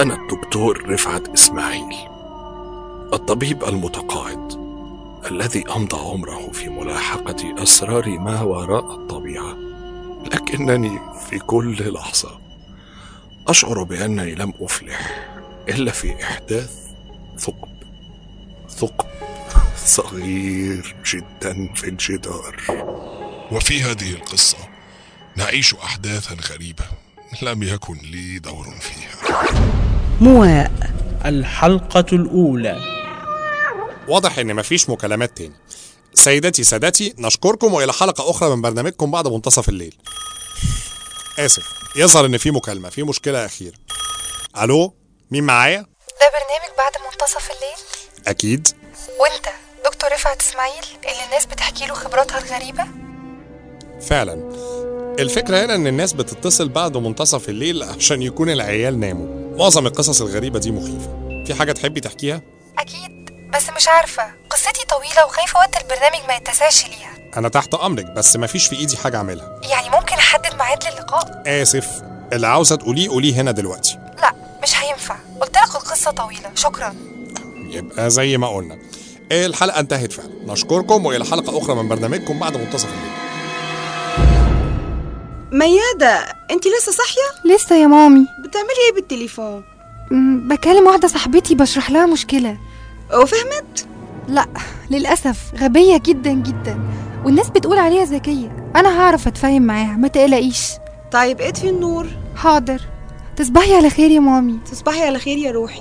أنا الدكتور رفعت إسماعيل الطبيب المتقاعد الذي أمضى عمره في ملاحقة أسرار ما وراء الطبيعة لكنني في كل لحظة أشعر بأنني لم أفلح إلا في إحداث ثقب ثقب صغير جدا في الجدار وفي هذه القصة نعيش أحداثا غريبة لم يكن لي دور فيها مواء الحلقة الأولى واضح ان مفيش مكالمات تاني سيداتي سادتي نشكركم والى حلقه اخرى من برنامجكم بعد منتصف الليل اسف يظهر ان في مكالمه في مشكله اخيره الو مين معايا ده برنامج بعد منتصف الليل اكيد وانت دكتور رفعت اسماعيل اللي الناس بتحكي له خبراتها الغريبة فعلا الفكره هنا ان الناس بتتصل بعد منتصف الليل عشان يكون العيال ناموا معظم القصص الغريبه دي مخيفه في حاجه تحبي تحكيها اكيد بس مش عارفة قصتي طويلة وخايفة وقت البرنامج ما يتسعش ليها انا تحت امرك بس مفيش في ايدي حاجه اعملها يعني ممكن احدد ميعاد للقاء اسف اللي عاوزه تقوليه قوليه هنا دلوقتي لا مش هينفع قلت لك القصة طويلة شكرا يبقى زي ما قلنا الحلقه انتهت فعلا نشكركم والى حلقه اخرى من برنامجكم بعد منتصف الليل ميادة انت لسه صاحية؟ لسه يا مامي بتعملي ايه بالتليفون؟ م، بكلم واحدة صاحبتي بشرح لها مشكلة وفهمت؟ لا للأسف غبية جدا جدا والناس بتقول عليها ذكية أنا هعرف أتفاهم معاها ما تقلقيش طيب اطفي النور حاضر تصبحي على خير يا مامي تصبحي على خير يا روحي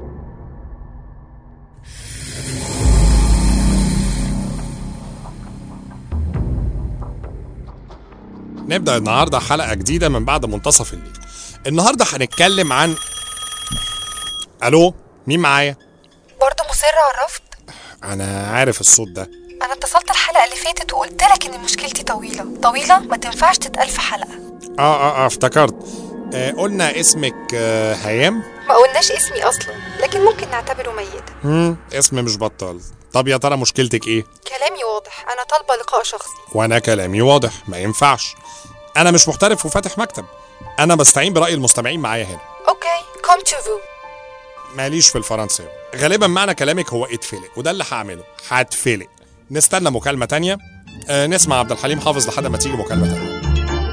نبدا النهارده حلقه جديده من بعد منتصف الليل النهارده هنتكلم عن الو مين معايا برضه مصر على الرفض انا عارف الصوت ده انا اتصلت الحلقة اللي فاتت وقلت لك ان مشكلتي طويلة طويلة ما تنفعش تتقال في حلقة اه اه اه افتكرت آه قلنا اسمك آه هيام ما قلناش اسمي اصلا لكن ممكن نعتبره ميتة مم. اسم مش بطال طب يا ترى مشكلتك ايه كلامي واضح انا طالبة لقاء شخصي وانا كلامي واضح ما ينفعش انا مش محترف وفاتح مكتب انا بستعين براي المستمعين معايا هنا اوكي كوم تشوفو ماليش في الفرنساوي غالبا معنى كلامك هو اتفلق وده اللي هعمله هتفلق نستنى مكالمة تانية آه نسمع عبد الحليم حافظ لحد ما تيجي مكالمة تانية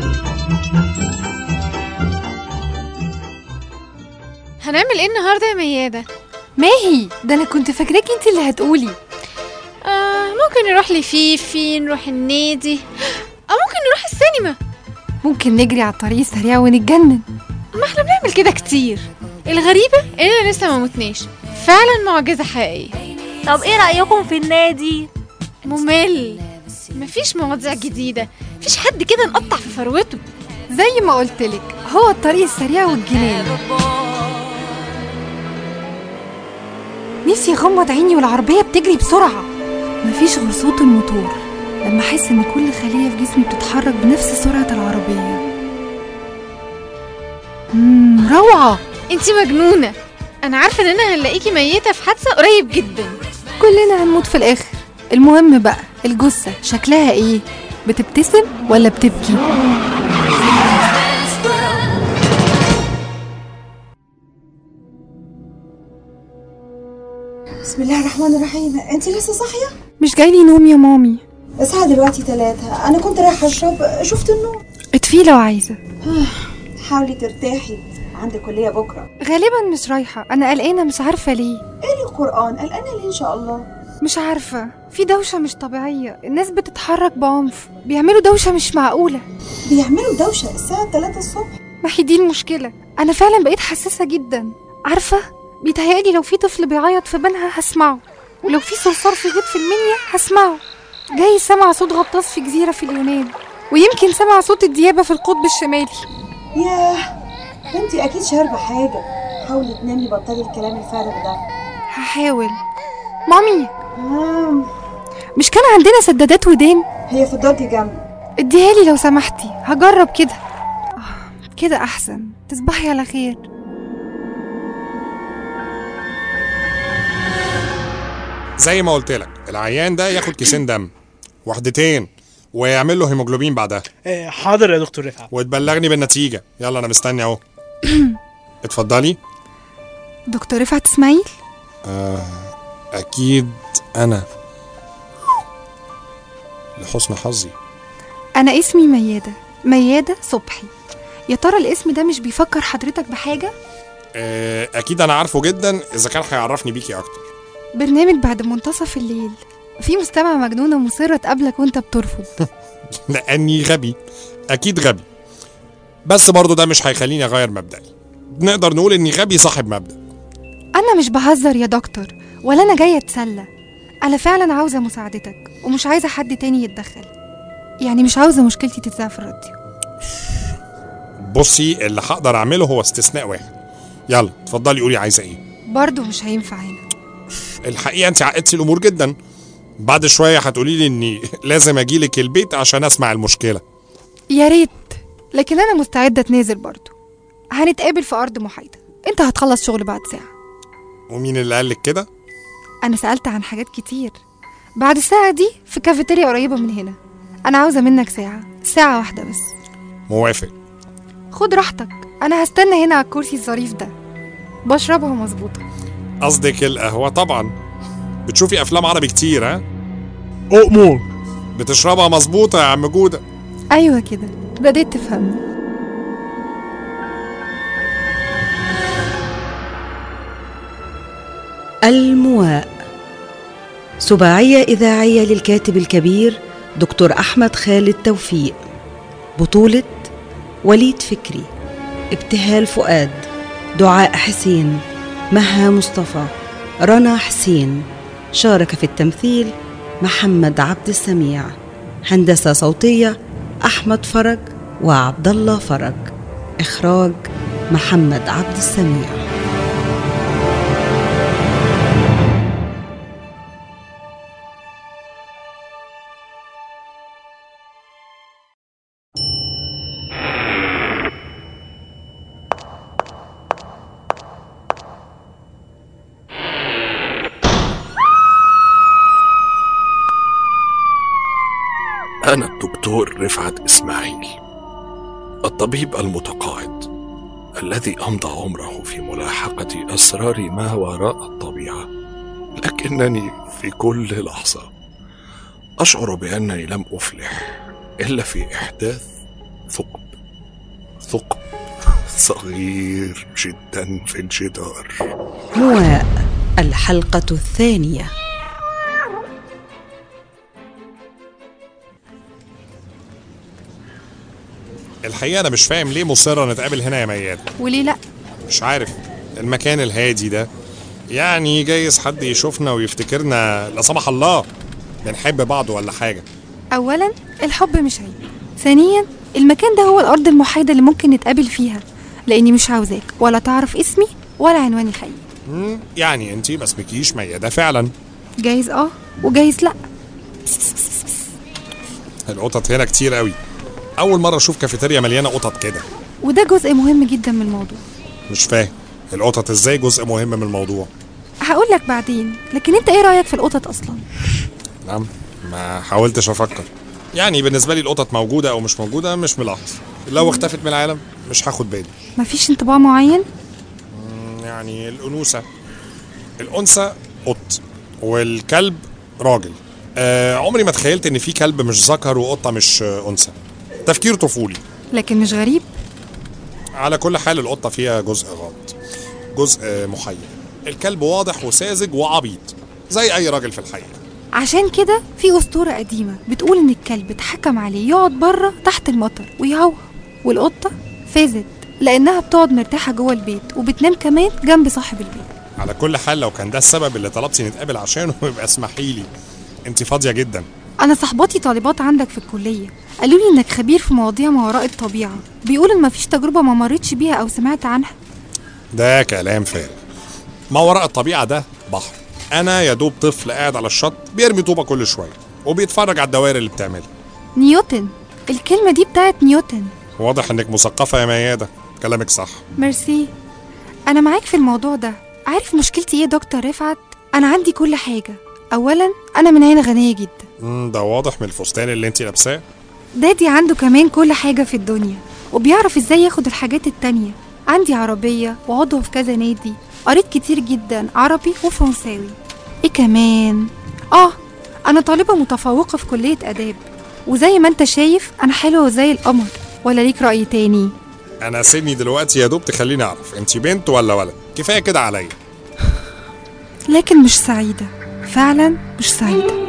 هنعمل ايه النهارده يا ميادة؟ ماهي ده أنا كنت فاكراكي انت اللي هتقولي آه ممكن نروح لفيفي نروح النادي أو ممكن نروح السينما ممكن نجري على الطريق السريع ونتجنن ما احنا بنعمل كده كتير الغريبة إننا لسه ما متناش فعلا معجزة حقيقية طب ايه رأيكم في النادي؟ ممل مفيش مواضيع جديدة مفيش حد كده نقطع في فروته زي ما قلتلك هو الطريق السريع والجنان نفسي اغمض عيني والعربية بتجري بسرعة مفيش غير صوت الموتور لما احس ان كل خلية في جسمي بتتحرك بنفس سرعة العربية مم روعة انتي مجنونة أنا عارفة إننا هنلاقيكي ميتة في حادثة قريب جدا كلنا هنموت في الاخر المهم بقى الجثة شكلها ايه بتبتسم ولا بتبكي بسم الله الرحمن الرحيم انت لسه صاحيه مش جايلي نوم يا مامي الساعه دلوقتي ثلاثة انا كنت رايحه اشرب شفت النور اطفي لو عايزة حاولي ترتاحي عندي كليه بكره غالبا مش رايحة انا قلقانة مش عارفة ليه اقري القران قلقانه ليه ان شاء الله مش عارفة في دوشة مش طبيعية الناس بتتحرك بعنف بيعملوا دوشة مش معقولة بيعملوا دوشه الساعه 3 الصبح ما هي دي المشكلة أنا فعلا بقيت حساسة جدا عارفة بيتهيألي لو في طفل بيعيط في بنها هسمعه ولو في صرصار في غيط في المنيا هسمعه جاي سمع صوت غطاس في جزيرة في اليونان ويمكن سمع صوت الديابة في القطب الشمالي ياه انت اكيد شاربه حاجه حاولي تنامي بطلي الكلام الفارغ ده هحاول مامي آه. مش كان عندنا سدادات ودان هي في الدرج جنبي اديها لي لو سمحتي هجرب كده آه، كده أحسن تصبحي على خير زي ما قلت لك العيان ده ياخد كيسين دم وحدتين ويعمل له هيموجلوبين بعدها آه، حاضر يا دكتور رفعت وتبلغني بالنتيجة يلا انا مستني اهو اتفضلي دكتور رفعت اسماعيل آه اكيد انا لحسن حظي انا اسمي ميادة ميادة صبحي يا ترى الاسم ده مش بيفكر حضرتك بحاجة آه اكيد انا عارفه جدا اذا كان هيعرفني بيكي اكتر برنامج بعد منتصف الليل في مستمع مجنونة مصرة تقابلك وانت بترفض لاني غبي اكيد غبي بس برضه ده مش هيخليني اغير مبدئي نقدر نقول اني غبي صاحب مبدأ انا مش بهزر يا دكتور ولا انا جاية اتسلى انا فعلا عاوزة مساعدتك ومش عايزة حد تاني يتدخل يعني مش عاوزة مشكلتي تتذاع في الراديو بصي اللي هقدر اعمله هو استثناء واحد يلا اتفضلي قولي عايزه ايه برضه مش هينفع هنا الحقيقه انت عقدتي الامور جدا بعد شويه هتقولي لي اني لازم اجيلك البيت عشان اسمع المشكله يا ريت لكن انا مستعدة اتنازل برضه هنتقابل في ارض محايدة انت هتخلص شغل بعد ساعة ومين اللي قالك كده انا سألت عن حاجات كتير بعد الساعة دي في كافيتيريا قريبة من هنا انا عاوزة منك ساعة ساعة واحدة بس موافق خد راحتك انا هستنى هنا على الكرسي الظريف ده بشربها مظبوطة قصدك القهوه طبعا بتشوفي افلام عربي كتير ها أؤمر بتشربها مظبوطه يا عم جوده ايوه كده بديت تفهمني المواء سباعية إذاعية للكاتب الكبير دكتور أحمد خالد توفيق بطولة وليد فكري ابتهال فؤاد دعاء حسين مها مصطفى رنا حسين شارك في التمثيل محمد عبد السميع هندسة صوتية أحمد فرج وعبد الله فرج إخراج محمد عبد السميع أنا الدكتور رفعت إسماعيل الطبيب المتقاعد الذي أمضى عمره في ملاحقة أسرار ما وراء الطبيعة لكنني في كل لحظة أشعر بأنني لم أفلح إلا في إحداث ثقب ثقب صغير جدا في الجدار مواء الحلقة الثانية الحقيقه انا مش فاهم ليه مصره نتقابل هنا يا مياد وليه لا مش عارف المكان الهادي ده يعني جايز حد يشوفنا ويفتكرنا لا سمح الله بنحب بعض ولا حاجه اولا الحب مش عيب ثانيا المكان ده هو الارض المحايدة اللي ممكن نتقابل فيها لاني مش عاوزاك ولا تعرف اسمي ولا عنواني الحقيقي مم، يعني انتي ما اسمكيش ميادة فعلا جايز اه وجايز لا القطط هنا كتير قوي اول مره اشوف كافيتيريا مليانه قطط كده وده جزء مهم جدا من الموضوع مش فاهم القطط ازاي جزء مهم من الموضوع هقول لك بعدين لكن انت ايه رايك في القطط اصلا نعم ما حاولتش افكر يعني بالنسبه لي القطط موجوده او مش موجوده مش ملاحظ لو اختفت من العالم مش هاخد بالي مفيش انطباع معين مم، يعني الانوثه الانثى قط والكلب راجل آه عمري ما تخيلت ان في كلب مش ذكر وقطه مش آه، انثى تفكير طفولي لكن مش غريب على كل حال القطة فيها جزء غلط جزء آه، محير الكلب واضح وساذج وعبيط زي أي راجل في الحقيقة عشان كده في اسطوره قديمه بتقول ان الكلب اتحكم عليه يقعد بره تحت المطر ويهوه والقطه فازت لانها بتقعد مرتاحه جوه البيت وبتنام كمان جنب صاحب البيت على كل حال لو كان ده السبب اللي طلبتي نتقابل عشانه يبقى اسمحي لي انت فاضية جدا انا صاحباتي طالبات عندك في الكليه قالوا لي انك خبير في مواضيع ما وراء الطبيعه بيقولوا ان مفيش تجربه ما مريتش بيها او سمعت عنها ده كلام فارغ ما وراء الطبيعة ده بحر أنا يا دوب طفل قاعد على الشط بيرمي طوبة كل شوية وبيتفرج على الدوائر اللي بتعملها نيوتن الكلمه دي بتاعت نيوتن واضح إنك مثقفة يا ميادة كلامك صح ميرسي انا معاك في الموضوع ده عارف مشكلتي ايه يا دكتور رفعت انا عندي كل حاجه اولا انا من عيله غنيه جدا مم، ده واضح من الفستان اللي انت لابساه دادي عنده كمان كل حاجة في الدنيا وبيعرف ازاي ياخد الحاجات التانية عندي عربية وعضو في كذا نادي قريت كتير جدا عربي وفرنساوي ايه كمان اه انا طالبة متفوقة في كلية اداب وزي ما انت شايف انا حلوة زي القمر ولا ليك رأي تاني انا سني دلوقتي يا دوب تخليني اعرف انت بنت ولا ولد كفايه كده عليا لكن مش سعيدة فعلا مش سعيدة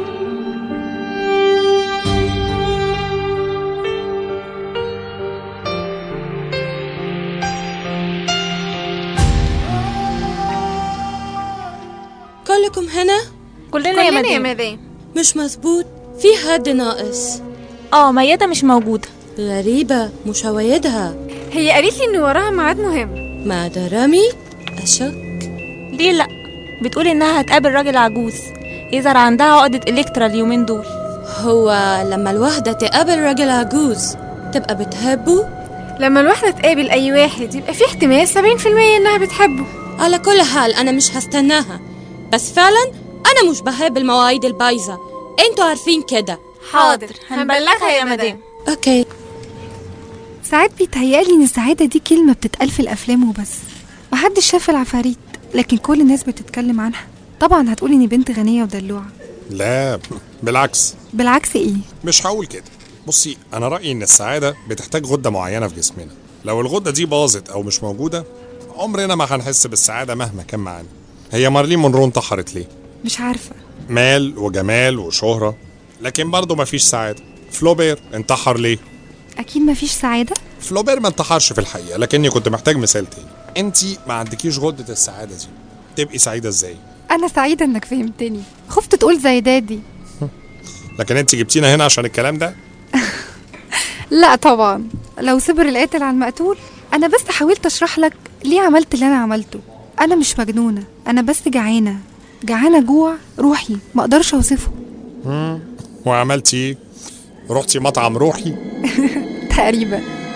كلكم هنا؟ كلنا يا كلنا يا مدام مدام مش مظبوط في حد ناقص اه ميادة مش موجودة غريبة مش هوايدها هي قالت لي ان وراها ميعاد مهم مع رامي أشك ليه لأ بتقول إنها هتقابل راجل عجوز يظهر عندها عقدة إلكترا اليومين دول هو لما الواحدة تقابل راجل عجوز تبقى بتحبه؟ لما الواحدة تقابل أي واحد يبقى في احتمال 70% إنها بتحبه على كل حال أنا مش هستناها بس فعلا أنا مش بحب المواعيد البايظة انتوا عارفين كده حاضر هنبلغها يا مدام اوكي ساعات بيتهيألي ان السعادة دي كلمة بتتقال في الافلام وبس محدش شاف العفاريت لكن كل الناس بتتكلم عنها طبعا هتقولي اني بنت غنية ودلوعة لا بالعكس بالعكس ايه مش هقول كده بصي انا رايي ان السعاده بتحتاج غده معينه في جسمنا لو الغده دي باظت او مش موجوده عمرنا ما هنحس بالسعاده مهما كان معانا هي مارلين مونرو انتحرت ليه مش عارفة مال وجمال وشهره لكن برضه مفيش سعاده فلوبير انتحر ليه اكيد مفيش سعادة فلوبير ما انتحرش في الحقيقه لكني كنت محتاج مثال تاني انت ما عندكيش غده السعاده دي تبقي سعيده ازاي انا سعيدة انك فهمتني خفت تقول زي دادي لكن انت جبتينا هنا عشان الكلام ده لا طبعا لو صبر القاتل على المقتول انا بس حاولت اشرح لك ليه عملت اللي انا عملته انا مش مجنونة انا بس جعانة جعانة جوع روحي ما اقدرش اوصفه مم. وعملتي ايه رحتي مطعم روحي تقريبا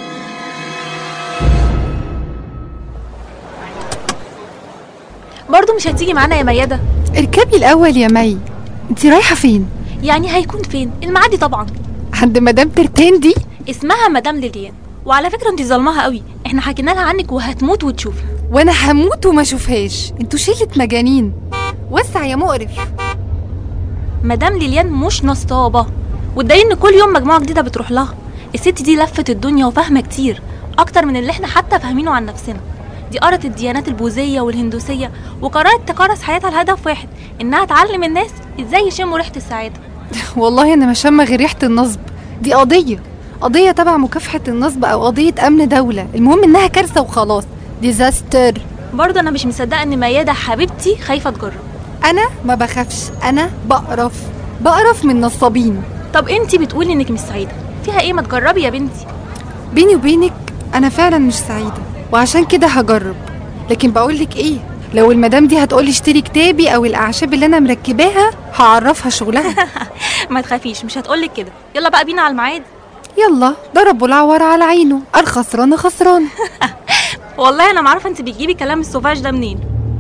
برضو مش هتيجي معانا يا ميادة اركبي الاول يا مي انت رايحة فين يعني هيكون فين المعادي طبعا عند مدام ترتين دي اسمها مدام ليليان وعلى فكرة انت ظلمها قوي احنا حكينا لها عنك وهتموت وتشوفها وانا هموت وما اشوفهاش انتوا شلة مجانين وسع يا مقرف مدام ليليان مش نصابة وتضايق ان كل يوم مجموعة جديدة بتروح لها الست دي لفت الدنيا وفاهمة كتير اكتر من اللي احنا حتى فاهمينه عن نفسنا دي قرت الديانات البوذية والهندوسية وقررت تكرس حياتها لهدف واحد انها تعلم الناس ازاي يشموا ريحة السعادة والله انا ما شامة غير ريحة النصب دي قضية قضية تبع مكافحة النصب او قضية امن دولة المهم انها كارثة وخلاص ديزاستر برضه انا مش مصدقة ان ميادة حبيبتي خايفة تجرب انا ما بخافش انا بقرف بقرف من نصابين طب انتي بتقولي انك مش سعيدة فيها ايه ما تجربي يا بنتي بيني وبينك انا فعلا مش سعيدة وعشان كده هجرب لكن بقولك ايه لو المدام دي هتقولي اشتري كتابي او الاعشاب اللي انا مركباها هعرفها شغلها ما تخافيش مش هتقولك كده يلا بقى بينا على الميعاد يلا ضربوا العور على عينه الخسرانة خسرانة والله انا معرفة انت بتجيبي كلام السوفاج ده منين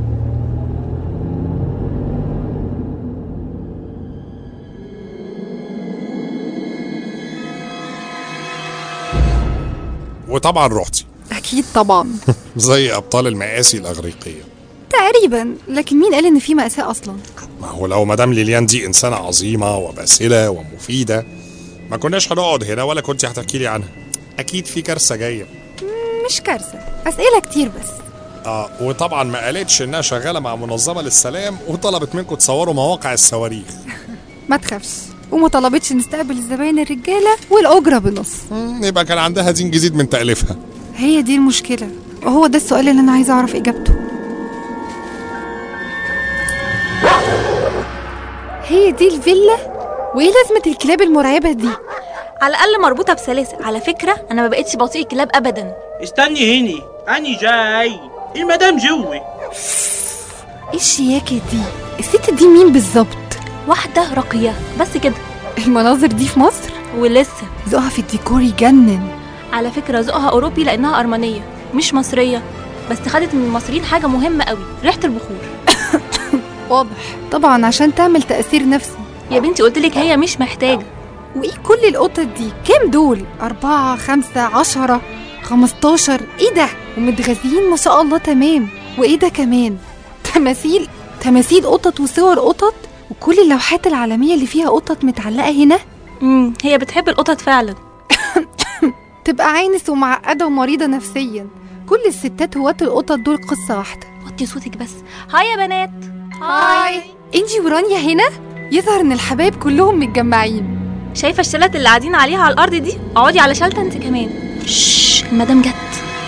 وطبعا رحتي اكيد طبعا زي ابطال المآسي الاغريقيه تقريبا لكن مين قال ان في مأساة اصلا ما هو لو مدام ليليان دي انسانه عظيمه وباسله ومفيده ما كناش هنقعد هنا ولا كنت هتحكي لي عنها اكيد في كارثه جايه مش كارثة اسئلة كتير بس اه وطبعا ما قالتش انها شغاله مع منظمه للسلام وطلبت منكم تصوروا مواقع الصواريخ ما تخافش وما طلبتش نستقبل الزباين الرجالة والأجرة بنص يبقى كان عندها دين جديد من تأليفها هي دي المشكلة وهو ده السؤال اللي أنا عايزة أعرف إجابته هي دي الفيلا وإيه لازمة الكلاب المرعبة دي على الاقل مربوطة بسلاسل على فكرة انا ما بقتش بطيء الكلاب ابدا استني هني أني جاي المدام جوي إيه الشياكة دي الست دي مين بالظبط واحدة راقية بس كده المناظر دي في مصر ولسه ذوقها في الديكور يجنن على فكرة ذوقها أوروبي لأنها أرمنية مش مصرية بس خدت من المصريين حاجة مهمة قوي ريحة البخور واضح طبعا عشان تعمل تأثير نفسي يا بنتي قلتلك هي مش محتاجة وإيه كل القطط دي كام دول أربعة خمسة عشرة خمستاشر إيه ده ومتغذيين ما شاء الله تمام وإيه ده كمان تماثيل تماثيل قطط وصور قطط وكل اللوحات العالمية اللي فيها قطط متعلقة هنا امم هي بتحب القطط فعلا تبقى عانس ومعقدة ومريضة نفسيا كل الستات هواة القطط دول قصة واحدة وطي صوتك بس هاي يا بنات هاي انجي ورانيا هنا يظهر ان الحبايب كلهم متجمعين شايفه الشلات اللي قاعدين عليها على الارض دي اقعدي على شلته انت كمان شش المدام جت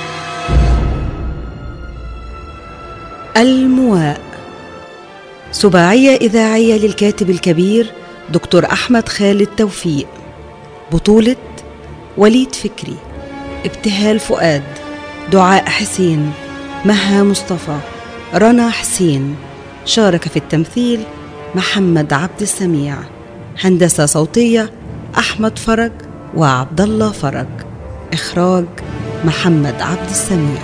المواء سباعية إذاعية للكاتب الكبير دكتور أحمد خالد توفيق بطولة وليد فكري ابتهال فؤاد دعاء حسين مها مصطفى رنا حسين شارك في التمثيل محمد عبد السميع هندسة صوتية أحمد فرج وعبد الله فرج إخراج محمد عبد السميع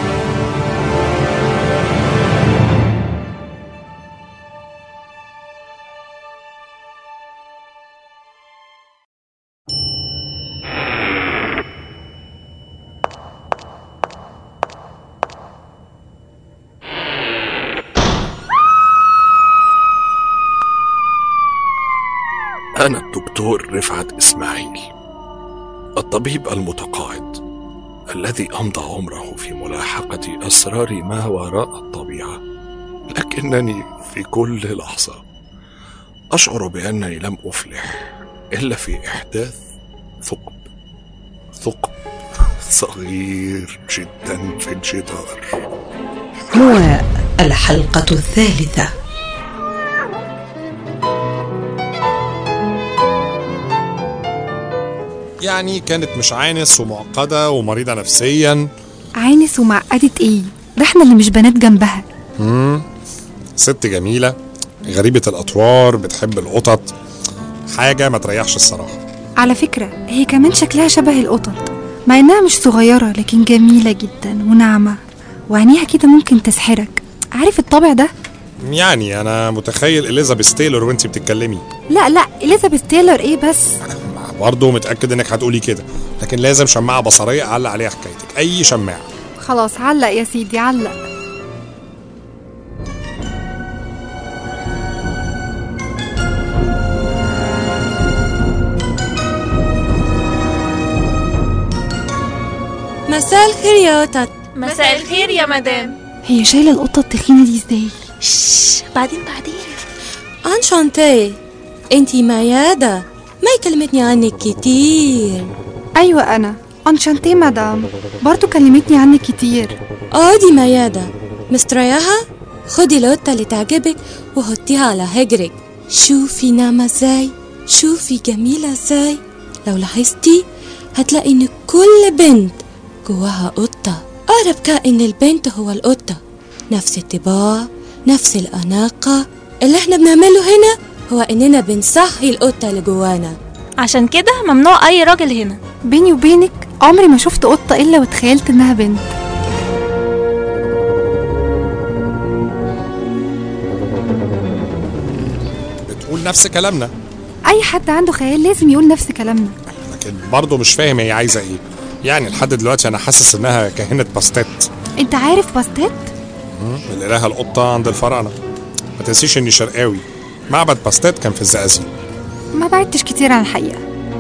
أنا الدكتور رفعت إسماعيل الطبيب المتقاعد الذي أمضى عمره في ملاحقة أسرار ما وراء الطبيعة لكنني في كل لحظة أشعر بأنني لم أفلح إلا في إحداث ثقب ثقب صغير جدا في الجدار مواء الحلقة الثالثة يعني كانت مش عانس ومعقدة ومريضة نفسيا عانس ومعقدة ايه ده احنا اللي مش بنات جنبها مم. ست جميلة غريبة الأطوار بتحب القطط حاجة ما تريحش الصراحة على فكرة هي كمان شكلها شبه القطط مع انها مش صغيرة لكن جميلة جدا وناعمة وعينيها كده ممكن تسحرك عارف الطبع ده يعني أنا متخيل إليزابيث تايلور وأنت بتتكلمي لا لا اليزابيث تايلور ايه بس برضه متأكد إنك هتقولي كده لكن لازم شماعة بصرية أعلق عليها حكايتك أي شماعة خلاص علق يا سيدي علق مساء الخير يا قطط مساء الخير يا مدام هي شايلة القطة التخينة دي ازاي شش بعدين بعدين انشانتي انتي ميادة ما كلمتني عنك كتير ايوه انا انشانتي مدام برضو كلمتني عنك كتير اه دي ميادة مستريحة خدي القطة اللي تعجبك وحطيها على هجرك شوفي ناعمة ازاي شوفي جميلة ازاي لو لاحظتي هتلاقي ان كل بنت جواها قطة أقرب كائن للبنت هو القطة نفس الطباع نفس الأناقة اللي احنا بنعمله هنا هو إننا بنصحي القطة اللي جوانا عشان كده ممنوع اي راجل هنا بيني وبينك عمري ما شفت قطة الا وتخيلت انها بنت بتقول نفس كلامنا اي حد عنده خيال لازم يقول نفس كلامنا لكن برضه مش فاهم هي عايزة إيه يعني لحد دلوقتي أنا حاسس إنها كاهنة باستات انت عارف باستات مم، الإله القطة عند الفراعنة ما تنسيش إني شرقاوي معبد باستات كان في الزقازيق ما بعدتش كتير عن الحقيقة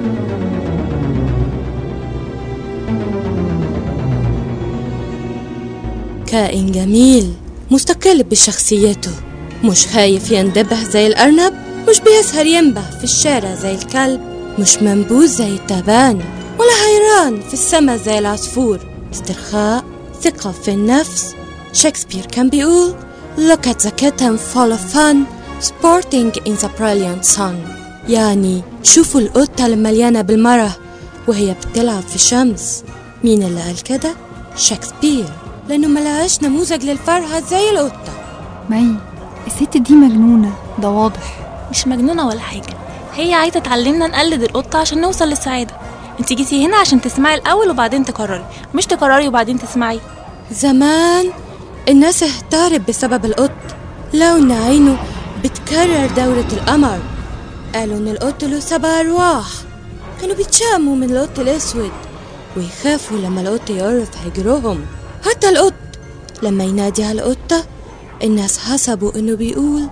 كائن جميل مستقل بشخصيته مش خايف يندبه زي الأرنب مش بيسهر ينبه في الشارع زي الكلب مش منبوذ زي التعبان ولا حيران في السما زي العصفور استرخاء ثقة في النفس شكسبير كان بيقول Look at the kitten full of fun sporting in the brilliant sun يعني شوفوا القطة المليانة بالمرح وهي بتلعب في الشمس مين اللي قال كده؟ شكسبير لأنه ملقاش نموذج للفرحة زي القطة مي الست دي مجنونة ده واضح مش مجنونة ولا حاجة هي عايزة تعلمنا نقلد القطة عشان نوصل للسعادة انت جيتي هنا عشان تسمعي الأول وبعدين تقرري مش تقرري وبعدين تسمعي زمان الناس احتارت بسبب القط لو إن عينه بتكرر دورة القمر قالوا إن القط له سبع أرواح كانوا بيتشاموا من القط الأسود ويخافوا لما القط يقرب في هجرهم حتى القط لما ينادي على القطة الناس حسبوا إنه بيقول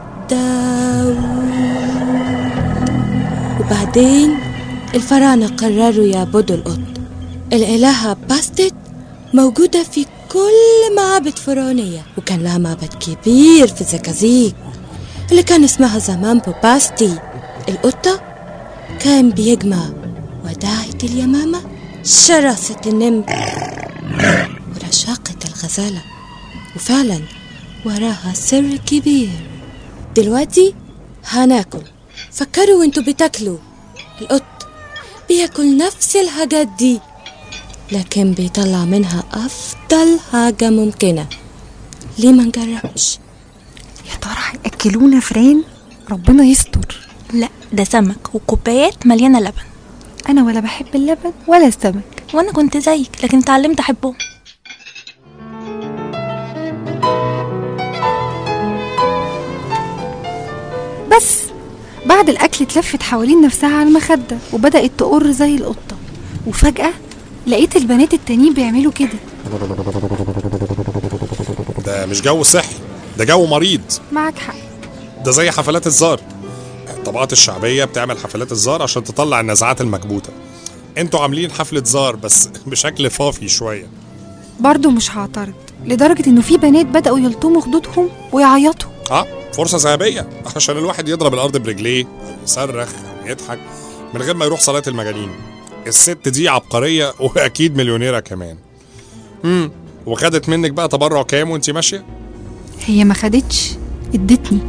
داوود وبعدين الفراعنة قرروا يعبدوا القط الإلهة باستت موجودة في كل معابد فرعونية وكان لها معبد كبير في زكازيك اللي كان اسمها زمان بوباستي القطة كان بيجمع وداعة اليمامة شراسة النمر ورشاقة الغزالة وفعلا وراها سر كبير دلوقتي هناكل فكروا وانتوا بتاكلوا القط بياكل نفس الحاجات دي لكن بيطلع منها أفضل حاجة ممكنة ليه ما نجربش يا ترى هياكلونا فران ربنا يستر لا ده سمك وكوبايات مليانة لبن انا ولا بحب اللبن ولا السمك وانا كنت زيك لكن اتعلمت احبهم بس بعد الاكل اتلفت حوالين نفسها على المخده وبدات تقر زي القطه وفجاه لقيت البنات التانيين بيعملوا كده ده مش جو صحي ده جو مريض معك حق ده زي حفلات الزار الطبقات الشعبية بتعمل حفلات الزار عشان تطلع النزعات المكبوتة انتوا عاملين حفلة زار بس بشكل فافي شوية برضه مش هعترض لدرجه انه في بنات بداوا يلطموا خدودهم ويعيطوا اه فرصة ذهبية عشان الواحد يضرب الأرض برجليه يصرخ يضحك من غير ما يروح صلاة المجانين الست دي عبقرية وأكيد مليونيرة كمان امم وخدت منك بقى تبرع كام وانت ماشية؟ هي ما خدتش ادتني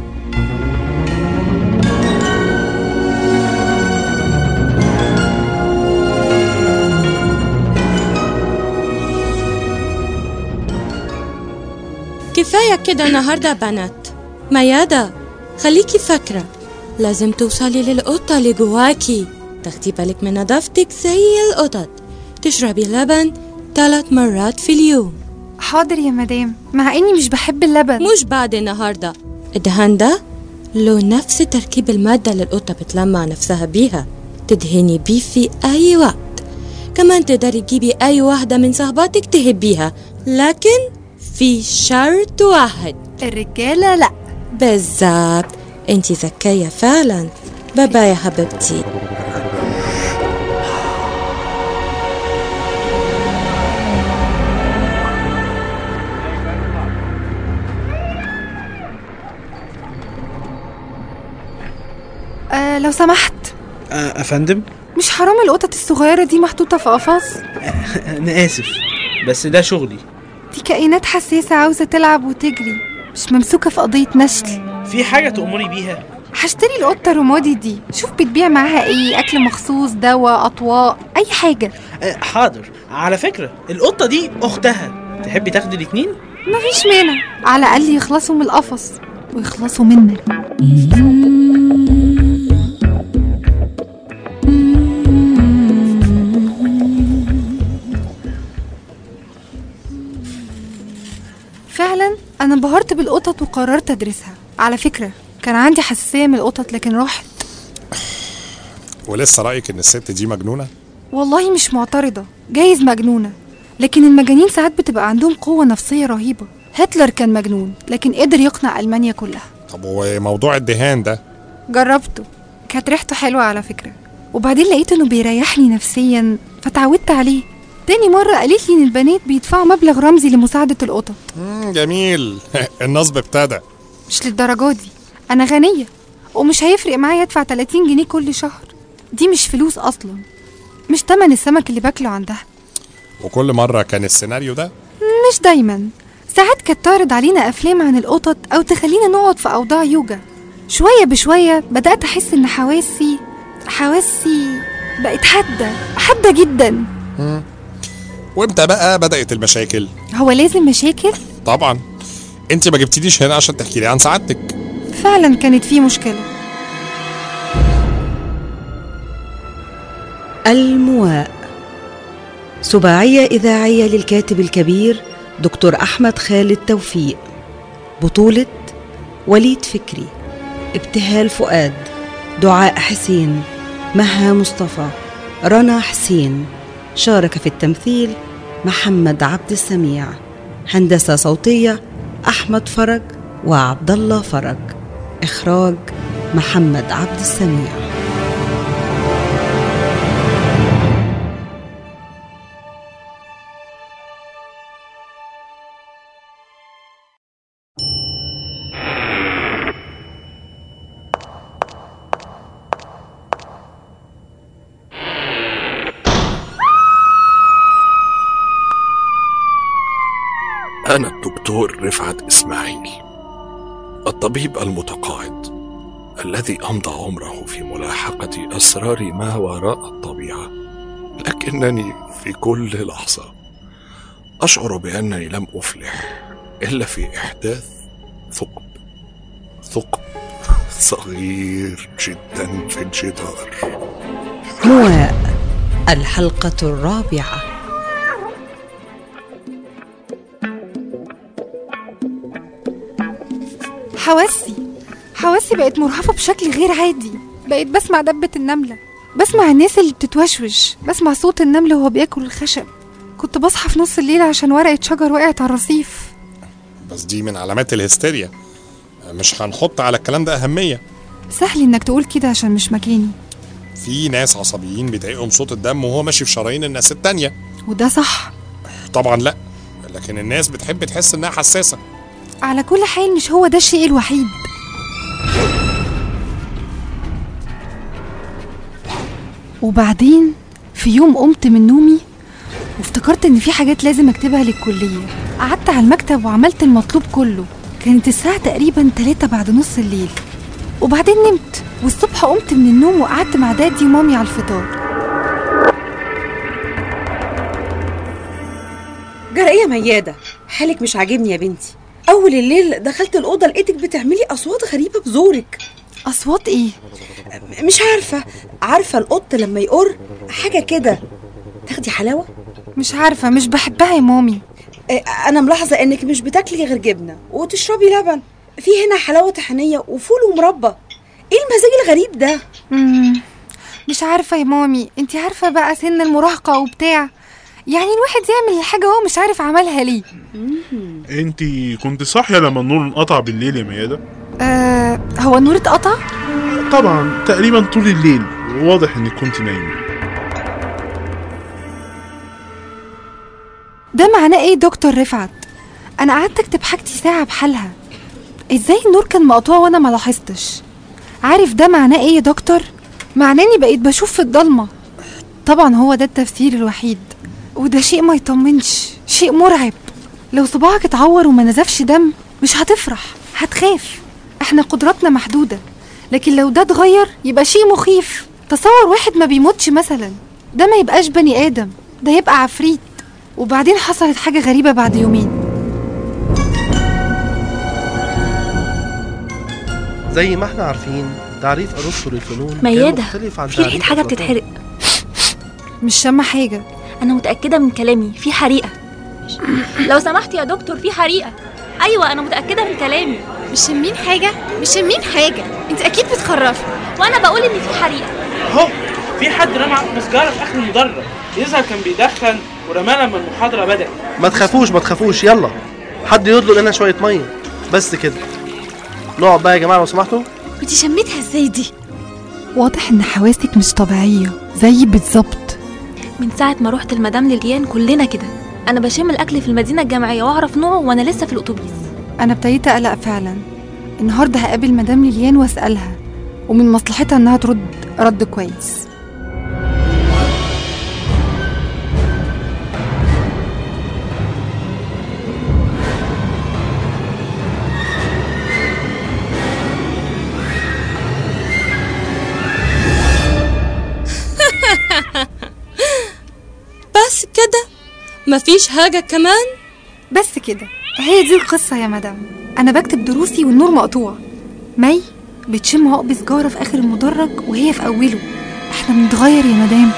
كفاية كده النهاردة بنات ميادة خليكي فاكرة لازم توصلي للقطة اللي جواكي تاخدي بالك من نظافتك زي القطط تشربي لبن ثلاث مرات في اليوم حاضر يا مدام مع اني مش بحب اللبن مش بعد النهاردة الدهان ده له نفس تركيب المادة اللي القطة بتلمع نفسها بيها تدهني بيه في أي وقت كمان تقدري تجيبي أي واحدة من صاحباتك تحبيها لكن في شرط واحد الرجالة لا بالظبط انتي ذكية فعلا بابا يا حبيبتي آه لو سمحت آه، افندم مش حرام القطط الصغيرة دي محطوطة في قفص انا اسف بس ده شغلي دي كائنات حساسة عاوزة تلعب وتجري مش ممسوكة في قضية نشل في حاجه تأمري بيها هشتري القطة الرمادي دي شوف بتبيع معاها ايه اكل مخصوص دواء اطواق اي حاجة آه، حاضر على فكره القطه دي اختها تحبي تاخدي الاتنين مفيش مانع على الاقل يخلصوا من القفص ويخلصوا منك فعلا انا انبهرت بالقطط وقررت ادرسها على فكرة كان عندي حساسية من القطط لكن راحت ولسه رأيك إن الست دي مجنونة؟ والله مش معترضة جايز مجنونة لكن المجانين ساعات بتبقى عندهم قوة نفسية رهيبة هتلر كان مجنون لكن قدر يقنع ألمانيا كلها طب وموضوع الدهان ده جربته كانت ريحته حلوة على فكرة وبعدين لقيت انه بيريحني نفسيا فتعودت عليه تاني مرة قالت لي ان البنات بيدفعوا مبلغ رمزي لمساعدة القطط مم، جميل النصب ابتدى مش للدرجة دي انا غنية ومش هيفرق معايا ادفع 30 جنيه كل شهر دي مش فلوس اصلا مش تمن السمك اللي باكله عندها وكل مرة كان السيناريو ده مش دايما ساعات كانت تعرض علينا افلام عن القطط او تخلينا نقعد في اوضاع يوجا شويه بشويه بدات احس ان حواسي حواسي بقت حاده حاده جدا مم. وامتى بقى بدأت المشاكل؟ هو لازم مشاكل طبعا انت ما جبتنيش هنا عشان تحكي لي عن سعادتك فعلا كانت في مشكله المواء سباعية إذاعية للكاتب الكبير دكتور أحمد خالد توفيق بطولة وليد فكري ابتهال فؤاد دعاء حسين مها مصطفى رنا حسين شارك في التمثيل محمد عبد السميع هندسة صوتية أحمد فرج وعبد الله فرج إخراج محمد عبد السميع أنا الدكتور رفعت إسماعيل الطبيب المتقاعد الذي أمضى عمره في ملاحقة أسرار ما وراء الطبيعة لكنني في كل لحظة أشعر بأنني لم أفلح إلا في إحداث ثقب ثقب صغير جدا في الجدار مواء الحلقة الرابعة حواسي حواسي بقت مرهفة بشكل غير عادي بقيت بسمع دبة النملة بسمع الناس اللي بتتوشوش بسمع صوت النمل وهو بياكل الخشب كنت بصحى في نص الليل عشان ورقة شجر وقعت على الرصيف بس دي من علامات الهستيريا مش هنحط على الكلام ده أهمية سهل انك تقول كده عشان مش مكاني في ناس عصبيين بيضايقهم صوت الدم وهو ماشي في شرايين الناس التانية وده صح طبعا لا لكن الناس بتحب تحس انها حساسة على كل حال مش هو ده الشيء الوحيد وبعدين في يوم قمت من نومي وافتكرت ان في حاجات لازم اكتبها للكلية قعدت على المكتب وعملت المطلوب كله كانت الساعة تقريبا تلاتة بعد نص الليل وبعدين نمت والصبح قمت من النوم وقعدت مع دادي ومامي على الفطار جرى ايه يا ميادة حالك مش عاجبني يا بنتي اول الليل دخلت الاوضه لقيتك بتعملي اصوات غريبه بزورك اصوات ايه مش عارفه عارفه القط لما يقر حاجه كده تاخدي حلاوه مش عارفة مش بحبها يا مامي آه، انا ملاحظه انك مش بتاكلي غير جبنه وتشربي لبن في هنا حلاوه طحينيه وفول ومربى ايه المزاج الغريب ده مم. مش عارفة يا مامي انتي عارفة بقى سن المراهقة وبتاع يعني الواحد يعمل حاجة هو مش عارف عملها ليه انت كنت صاحيه لما النور انقطع بالليل يا ميادة آه هو النور اتقطع طبعا تقريبا طول الليل واضح انك كنت نايمه ده معناه ايه دكتور رفعت انا قعدت اكتب حاجتي ساعة بحالها ازاي النور كان مقطوع وانا ما لاحظتش عارف ده معناه ايه يا دكتور معناه اني بقيت بشوف في الضلمة طبعا هو ده التفسير الوحيد وده شيء ما يطمنش شيء مرعب لو صباعك اتعور وما نزفش دم مش هتفرح هتخاف احنا قدراتنا محدودة لكن لو ده اتغير يبقى شيء مخيف تصور واحد ما بيموتش مثلا ده ما يبقاش بني آدم ده يبقى عفريت وبعدين حصلت حاجة غريبة بعد يومين زي ما احنا عارفين تعريف ارسطو للفنون كان ميادة مختلف عن في ريحة تعريف حاجة أفلاطون. بتتحرق مش شامة حاجة أنا متأكدة من كلامي في حريقة لو سمحت يا دكتور في حريقة أيوة أنا متأكدة من كلامي مش شامين حاجة مش شامين حاجة انت أكيد بتخرفي وأنا بقول إن في حريقة اهو في حد رمى مسجارة في اخر المدرج يظهر كان بيدخن ورماها لما المحاضرة بدأت ما تخافوش ما تخافوش يلا حد يطلق لنا شويه ميه بس كده نقعد بقى يا جماعه لو سمحتوا انت شميتها ازاي دي واضح ان حواسك مش طبيعية زي بالظبط من ساعة ما رحت المدام لليان كلنا كده أنا بشم الأكل في المدينة الجامعية وأعرف نوعه وأنا لسه في الأتوبيس انا ابتديت اقلق فعلا النهارده هقابل مدام ليليان واسالها ومن مصلحتها انها ترد رد كويس بس كده مفيش حاجة كمان بس كده هي دي القصة يا مدام أنا بكتب دروسي والنور مقطوع مي بتشم عقب سجارة في آخر المدرج وهي في أوله احنا بنتغير يا مدام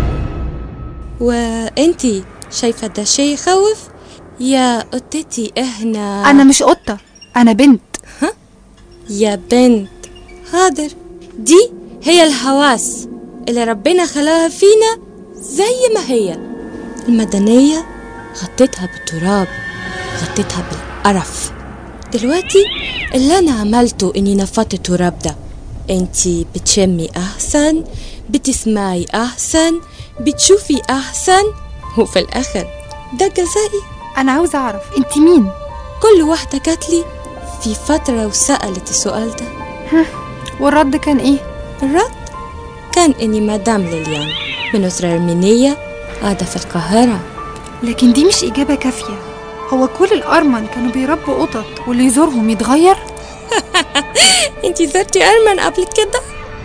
وانتي شايفة ده شيء يخوف يا قطتي احنا أنا مش قطة أنا بنت يا بنت حاضر دي هي الحواس اللي ربنا خلاها فينا زي ما هي المدنية غطيتها بالتراب غطيتها بالقرف دلوقتي اللي أنا عملته إني نفضت التراب ده انتي بتشمي أحسن بتسمعي أحسن بتشوفي أحسن وفي الآخر ده جزائي أنا عاوزة أعرف أنت مين؟ كل واحدة جاتلي في فترة وسألت السؤال ده والرد كان إيه؟ الرد كان إني مدام ليليان من أسرة أرمينية قاعدة في القاهرة لكن دي مش إجابة كافية هو كل الأرمن كانوا بيربوا قطط واللي يزورهم يتغير؟ انتي زرتي أرمن قبل كده؟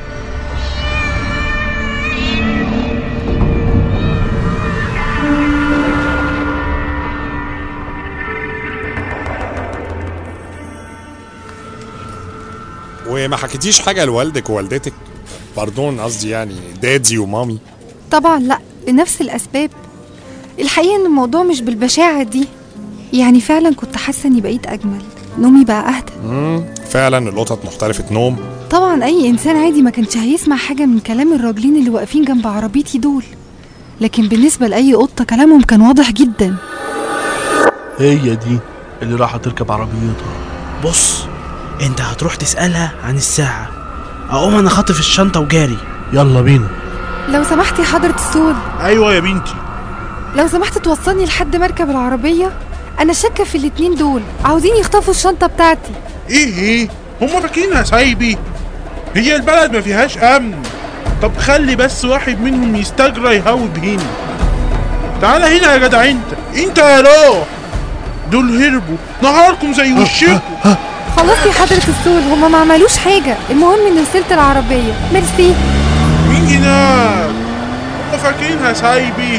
وما حكيتيش حاجه لوالدك ووالدتك باردون قصدي يعني دادي ومامي طبعا لا لنفس الأسباب الحقيقة إن الموضوع مش بالبشاعة دي يعني فعلا كنت حاسة إني بقيت أجمل نومي بقى أهدى امم فعلا القطط محترفه نوم طبعا أي إنسان عادي ما كانش هيسمع حاجة من كلام الراجلين اللي واقفين جنب عربيتي دول لكن بالنسبة لأي قطة كلامهم كان واضح جدا هي دي اللي راح تركب عربيتها بص انت هتروح تسألها عن الساعة اقوم انا خاطف الشنطة وجاري يلا بينا لو سمحتي يا حضرة السول ايوه يا بنتي لو سمحت توصلني لحد مركب العربية أنا شاكة في الاتنين دول عاوزين يخطفوا الشنطة بتاعتي ايه ايه هما فاكرينها سايبي هي البلد ما فيهاش امن طب خلي بس واحد منهم يستجرى يهود هنا تعالى هنا يا جدع انت انت يا لو دول هربوا نهاركم زي وشكم خلاص يا حضرة السول هما ما عملوش حاجة المهم إني وصلت العربية ميرسي مين هناك هما فاكرينها سايبي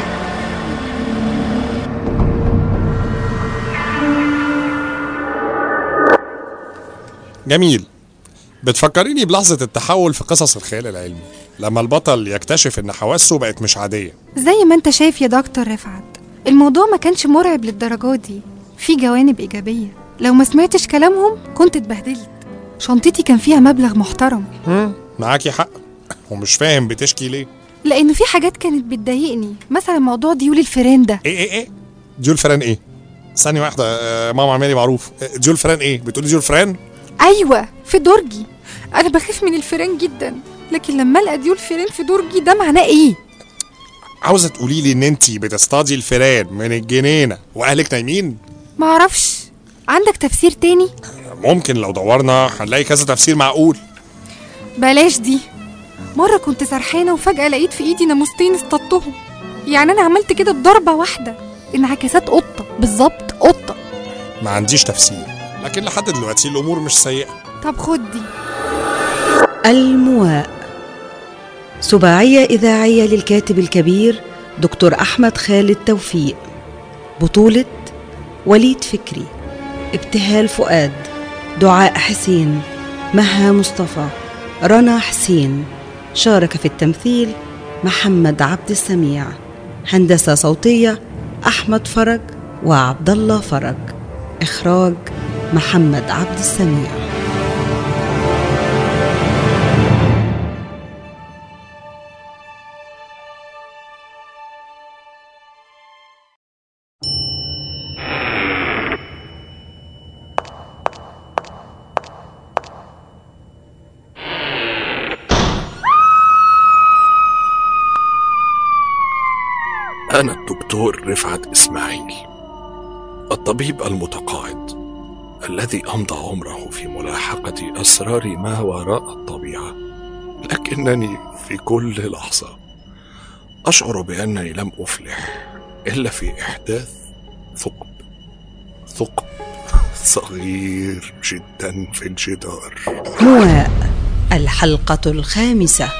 جميل بتفكريني بلحظة التحول في قصص الخيال العلمي لما البطل يكتشف ان حواسه بقت مش عادية زي ما انت شايف يا دكتور رفعت الموضوع ما كانش مرعب للدرجة دي في جوانب إيجابية لو ما سمعتش كلامهم كنت اتبهدلت شنطتي كان فيها مبلغ محترم مم. معاكي حق ومش فاهم بتشكي ليه لأنه في حاجات كانت بتضايقني مثلا موضوع ديول الفيران ده ايه ايه ايه ديول فران ايه ثانية واحدة آه، ماما عمالي معروف آه، ديول فران ايه بتقولي ديول فران أيوة في درجي أنا بخاف من الفيران جدا لكن لما ألقى ديول فيران في درجي ده معناه إيه؟ عاوزة تقولي لي ان انت بتصطادي الفيران من الجنينة واهلك نايمين معرفش عندك تفسير تاني؟ ممكن لو دورنا هنلاقي كذا تفسير معقول بلاش دي مرة كنت سرحانة وفجأة لقيت في إيدي ناموستين اصطدتهم يعني أنا عملت كده بضربة واحدة انعكاسات قطة بالظبط قطة ما عنديش تفسير لكن لحد دلوقتي الامور مش سيئة طب خد دي المواء سباعية إذاعية للكاتب الكبير دكتور أحمد خالد توفيق بطولة وليد فكري ابتهال فؤاد دعاء حسين مها مصطفى رنا حسين شارك في التمثيل محمد عبد السميع هندسة صوتية أحمد فرج وعبد الله فرج إخراج محمد عبد السميع أنا الدكتور رفعت إسماعيل الطبيب المتقاعد الذي أمضى عمره في ملاحقة أسرار ما وراء الطبيعة لكنني في كل لحظة أشعر بأنني لم أفلح إلا في إحداث ثقب ثقب صغير جدا في الجدار مواء الحلقة الخامسة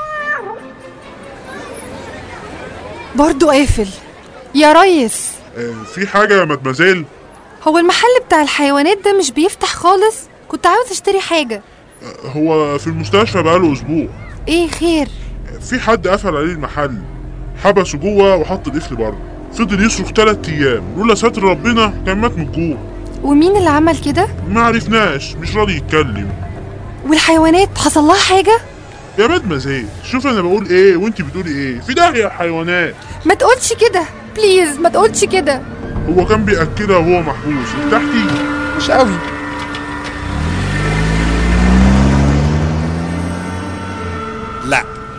برضو قافل يا ريس في حاجة يا مدمزيل هو المحل بتاع الحيوانات ده مش بيفتح خالص كنت عاوز اشتري حاجة هو في المستشفى بقاله أسبوع ايه خير في حد قفل عليه المحل حبسه جوه وحط القفل بره فضل يصرخ تلات أيام لولا ستر ربنا كان مات من الجوع ومين اللي عمل كده ما عرفناش مش راضي يتكلم والحيوانات حصل لها حاجة يا مدمزيل شوف أنا بقول إيه وأنت بتقولي إيه في داهية يا حيوانات ما تقولش كده بليز ما تقولش كده هو كان بيأكلها وهو محبوس ارتحتي مش قوي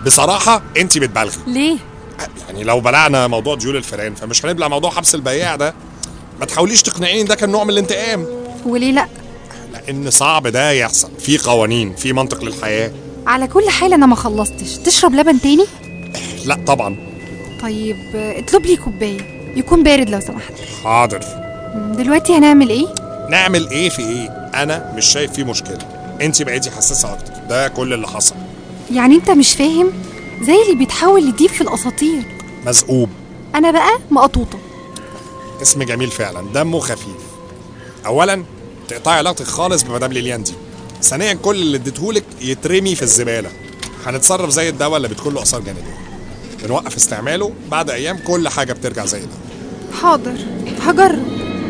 بصراحه انت بتبالغي ليه يعني لو بلعنا موضوع ديول الفيران فمش هنبلع موضوع حبس البياع ده ما تحاوليش تقنعيني ده كان نوع من الانتقام وليه لا لان صعب ده يحصل في قوانين في منطق للحياه على كل حال انا ما خلصتش تشرب لبن تاني لا طبعا طيب آه، اطلب لي كوبايه يكون بارد لو سمحت حاضر مم، دلوقتي هنعمل ايه نعمل ايه في ايه انا مش شايف فيه مشكله انت بقيتي حساسه اكتر ده كل اللي حصل يعني انت مش فاهم زي اللي بيتحول لديب في الاساطير مزقوب انا بقى مقطوطه اسم جميل فعلا دمه خفيف اولا تقطعي علاقتك خالص بمدام ليليان دي ثانيا كل اللي اديتهولك يترمي في الزباله هنتصرف زي الدواء اللي بتكون له اثار جانبيه بنوقف استعماله بعد ايام كل حاجه بترجع زي ده حاضر هجرب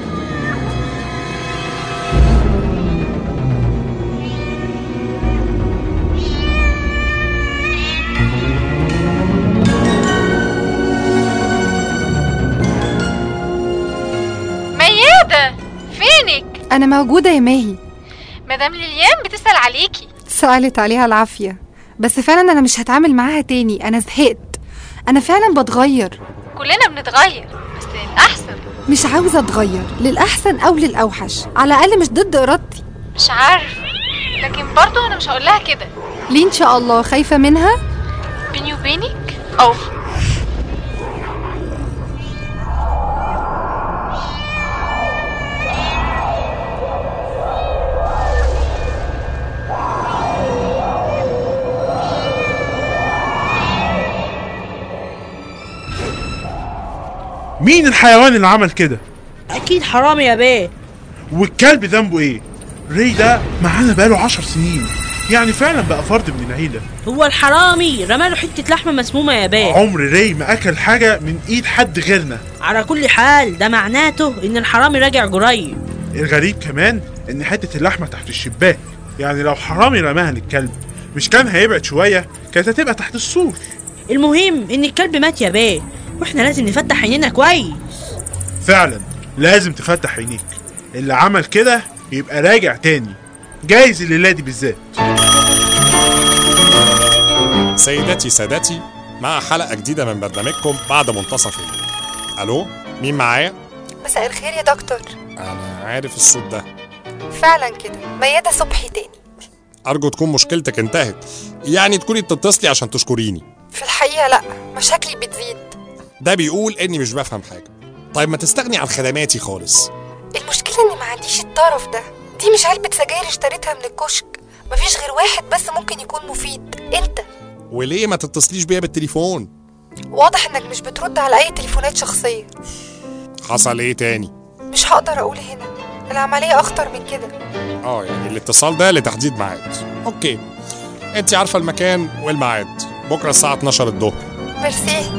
ميادة فينك انا موجوده يا ماهي مدام ليليان بتسأل عليكي سألت عليها العافيه بس فعلا انا مش هتعامل معاها تاني انا زهقت انا فعلا بتغير كلنا بنتغير بس للأحسن مش عاوزه اتغير للاحسن او للاوحش على الاقل مش ضد ارادتي مش عارف لكن برضو أنا مش هقولها كده ليه ان شاء الله خايفه منها بيني وبينك أو مين الحيوان اللي عمل كده اكيد حرامي يا بيه والكلب ذنبه ايه ري ده معانا بقاله عشر سنين يعني فعلا بقى فرد من العيلة هو الحرامي رماله حته لحمه مسمومه يا بيه عمر ري ما اكل حاجة من ايد حد غيرنا على كل حال ده معناته ان الحرامي راجع قريب الغريب كمان ان حتة اللحمة تحت الشباك يعني لو حرامي رماها للكلب مش كان هيبعد شوية كانت هتبقى تحت السور المهم ان الكلب مات يا بيه واحنا لازم نفتح عينينا كويس فعلا لازم تفتح عينيك اللي عمل كده يبقى راجع تاني جايز الليلة دي بالذات سيداتي سادتي مع حلقه جديده من برنامجكم بعد منتصف الليل الو مين معايا مساء الخير يا دكتور انا عارف الصوت ده فعلا كده ميادة صبحي تاني ارجو تكون مشكلتك انتهت يعني تكوني بتتصلي عشان تشكريني في الحقيقة لأ مشاكلي بتزيد ده بيقول اني مش بفهم حاجه طيب ما تستغني عن خدماتي خالص المشكلة إني ما عنديش الطرف ده دي مش علبة سجاير اشتريتها من الكشك مفيش غير واحد بس ممكن يكون مفيد انت وليه ما تتصليش بيا بالتليفون واضح انك مش بترد على اي تليفونات شخصية حصل ايه تاني مش هقدر اقول هنا العملية اخطر من كده اه يعني الاتصال ده لتحديد ميعاد اوكي انت عارفه المكان والميعاد بكره الساعه 12 الظهر ميرسي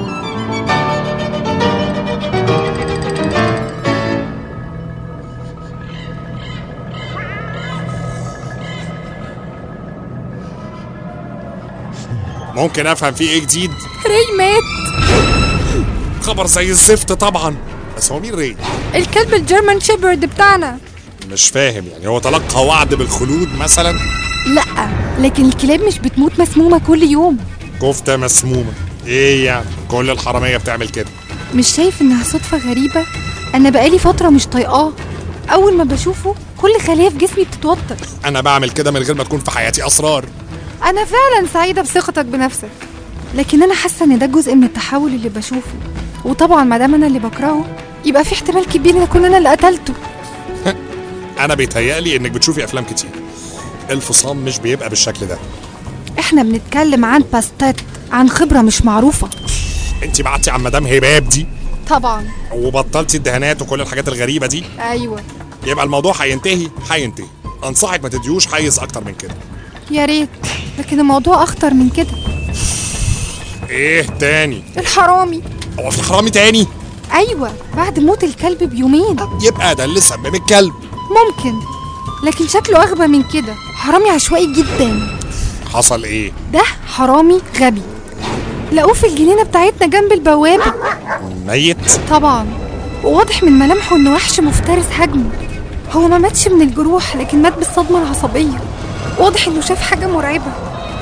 ممكن افهم فيه ايه جديد ري مات خبر زي الزفت طبعا بس هو مين ري الكلب الجيرمان شيبرد بتاعنا مش فاهم يعني هو تلقى وعد بالخلود مثلا لا لكن الكلاب مش بتموت مسمومه كل يوم كفته مسمومه ايه يعني كل الحراميه بتعمل كده مش شايف انها صدفه غريبه انا بقالي فتره مش طايقاه اول ما بشوفه كل خليه في جسمي بتتوتر انا بعمل كده من غير ما تكون في حياتي اسرار انا فعلا سعيده بثقتك بنفسك لكن انا حاسه ان ده جزء من التحول اللي بشوفه وطبعا ما دام انا اللي بكرهه يبقى في احتمال كبير ان اكون انا اللي قتلته انا بيتهيألي انك بتشوفي افلام كتير الفصام مش بيبقى بالشكل ده احنا بنتكلم عن باستات عن خبره مش معروفه انت بعتي عن مدام هباب دي طبعا وبطلتي الدهانات وكل الحاجات الغريبه دي ايوه يبقى الموضوع هينتهي هينتهي انصحك ما تديوش حيز اكتر من كده يا ريت لكن الموضوع اخطر من كده ايه تاني الحرامي هو في حرامي تاني ايوه بعد موت الكلب بيومين يبقى ده اللي سبب الكلب ممكن لكن شكله اغبى من كده حرامي عشوائي جدا حصل ايه ده حرامي غبي لقوه في الجنينه بتاعتنا جنب البوابه ميت طبعا وواضح من ملامحه انه وحش مفترس هجمه هو ما ماتش من الجروح لكن مات بالصدمه العصبيه واضح انه شاف حاجه مرعبه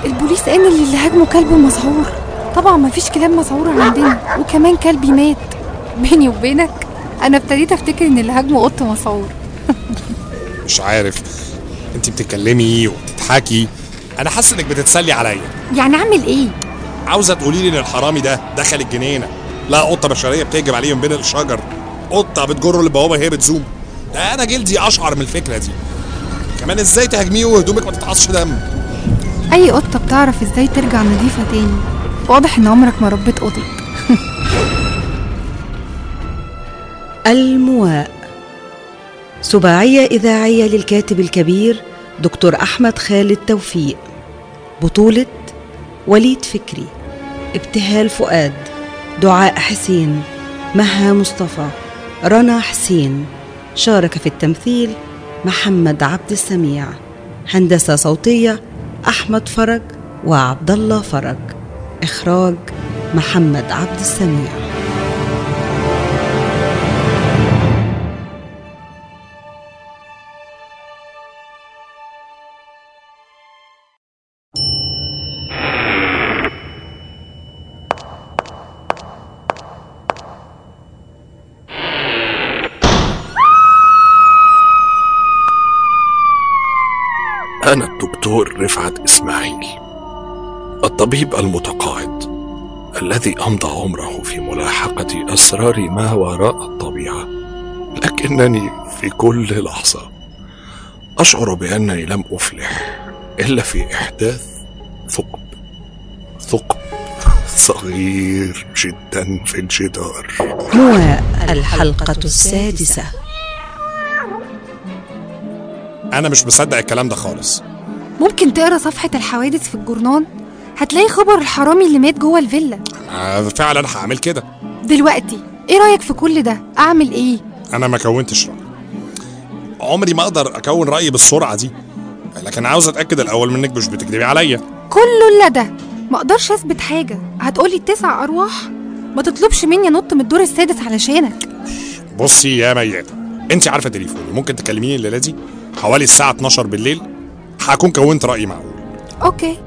البوليس قال لي اللي هاجمه كلب مسعور طبعا مفيش كلاب مسعورة عندنا وكمان كلبي مات بيني وبينك انا ابتديت افتكر ان اللي هاجمه قط مسعور مش عارف انت بتتكلمي وبتضحكي انا حاسس انك بتتسلي عليا يعني اعمل ايه عاوزه تقولي لي ان الحرامي ده دخل الجنينه لا قطه بشريه بتهجم عليه من بين الشجر قطه بتجره للبوابه هي بتزوم ده انا جلدي اشعر من الفكره دي كمان ازاي تهاجميه وهدومك ما تتعصش دم اي قطة بتعرف ازاي ترجع نظيفة تاني واضح ان عمرك ما ربيت قطط المواء سباعية إذاعية للكاتب الكبير دكتور أحمد خالد توفيق بطولة وليد فكري ابتهال فؤاد دعاء حسين مها مصطفى رنا حسين شارك في التمثيل محمد عبد السميع هندسة صوتية أحمد فرج وعبد الله فرج إخراج محمد عبد السميع أنا الدكتور رفعت إسماعيل الطبيب المتقاعد الذي أمضى عمره في ملاحقة أسرار ما وراء الطبيعة لكنني في كل لحظة أشعر بأنني لم أفلح إلا في إحداث ثقب ثقب صغير جدا في الجدار مواء الحلقة السادسة انا مش مصدق الكلام ده خالص ممكن تقرا صفحة الحوادث في الجورنال هتلاقي خبر الحرامي اللي مات جوه الفيلا آه، فعلا هعمل كده دلوقتي ايه رأيك في كل ده اعمل ايه انا ما كونتش راي عمري ما اقدر اكون رايي بالسرعه دي لكن عاوز اتاكد الاول منك مش بتكذبي عليا كله الا ده ما اقدرش اثبت حاجة هتقولي التسع ارواح ما تطلبش مني انط من الدور السادس علشانك بصي يا ميادة انت عارفه تليفوني ممكن تكلميني الليله دي حوالي الساعه 12 بالليل هكون كونت راي معقول اوكي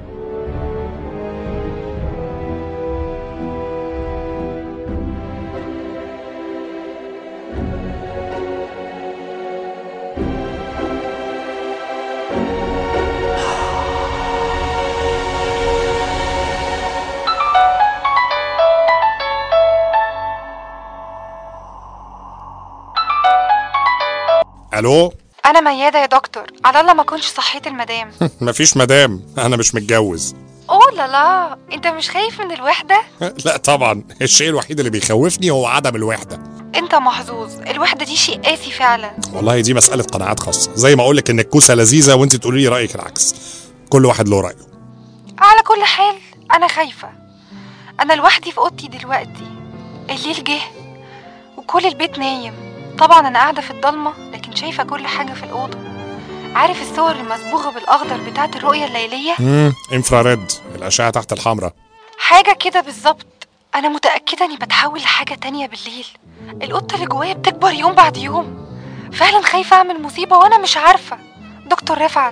الو انا ميادة يا دكتور على الله ما كنتش صحيت المدام مفيش مدام انا مش متجوز اوه لا لا انت مش خايف من الوحدة لا طبعا الشيء الوحيد اللي بيخوفني هو عدم الوحده انت محظوظ الوحدة دي شيء قاسي فعلا والله دي مساله قناعات خاصه زي ما اقول لك ان الكوسه لذيذه وانت تقولي لي رايك العكس كل واحد له رايه على كل حال انا خايفة انا لوحدي في اوضتي دلوقتي الليل جه وكل البيت نايم طبعا انا قاعدة في الضلمة لكن شايفة كل حاجة في الأوضة عارف الصور المصبوغة بالأخضر بتاعت الرؤية الليلية امم انفراريد الاشعه تحت الحمراء حاجة كده بالظبط أنا متأكدة إني بتحول لحاجة تانية بالليل القطة اللي جوايا بتكبر يوم بعد يوم فعلا خايفة أعمل مصيبة وأنا مش عارفة دكتور رفعت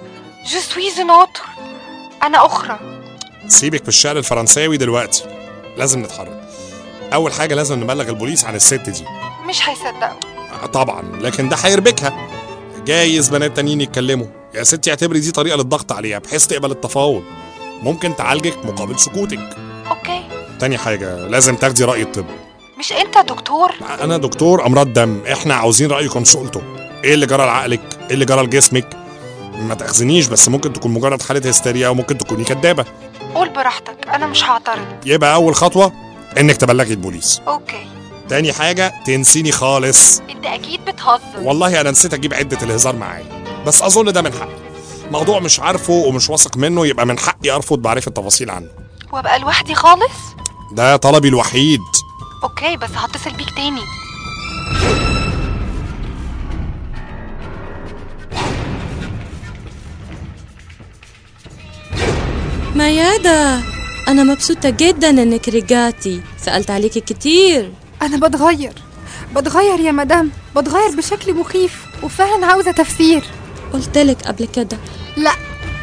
جو سويز نوتر أنا أخرى سيبك في الشعر الفرنساوي دلوقتي لازم نتحرك اول حاجه لازم نبلغ البوليس عن الست دي مش هيصدقوا آه، طبعا لكن ده هيربكها جايز بنات تانيين يتكلموا يا ستي اعتبري دي طريقه للضغط عليها بحيث تقبل التفاوض ممكن تعالجك مقابل سكوتك أوكي تاني حاجه لازم تاخدي راي الطب مش أنت دكتور انا دكتور امراض دم احنا عاوزين راي كونسولته ايه اللي جرى لعقلك ايه اللي جرى لجسمك ما تاخذنيش بس ممكن تكون مجرد حاله هستيريا وممكن تكوني كدابه قول براحتك أنا مش هعترض يبقى اول خطوه انك تبلغي البوليس أوكي تاني حاجه تنسيني خالص أنت أكيد بتهزر والله انا نسيت اجيب عده الهزار معايا بس اظن ده من حقي موضوع مش عارفه ومش واثق منه يبقى من حقي ارفض معرفه تفاصيل عنه وأبقى لوحدي خالص ده طلبي الوحيد أوكي بس هتصل بيك تاني ميادة أنا مبسوطة جدا إنك رجعتي سألت عليكي كتير أنا بتغير بتغير يا مدام بتغير بشكل مخيف وفعلا عاوزة تفسير قلتلك قبل كده لا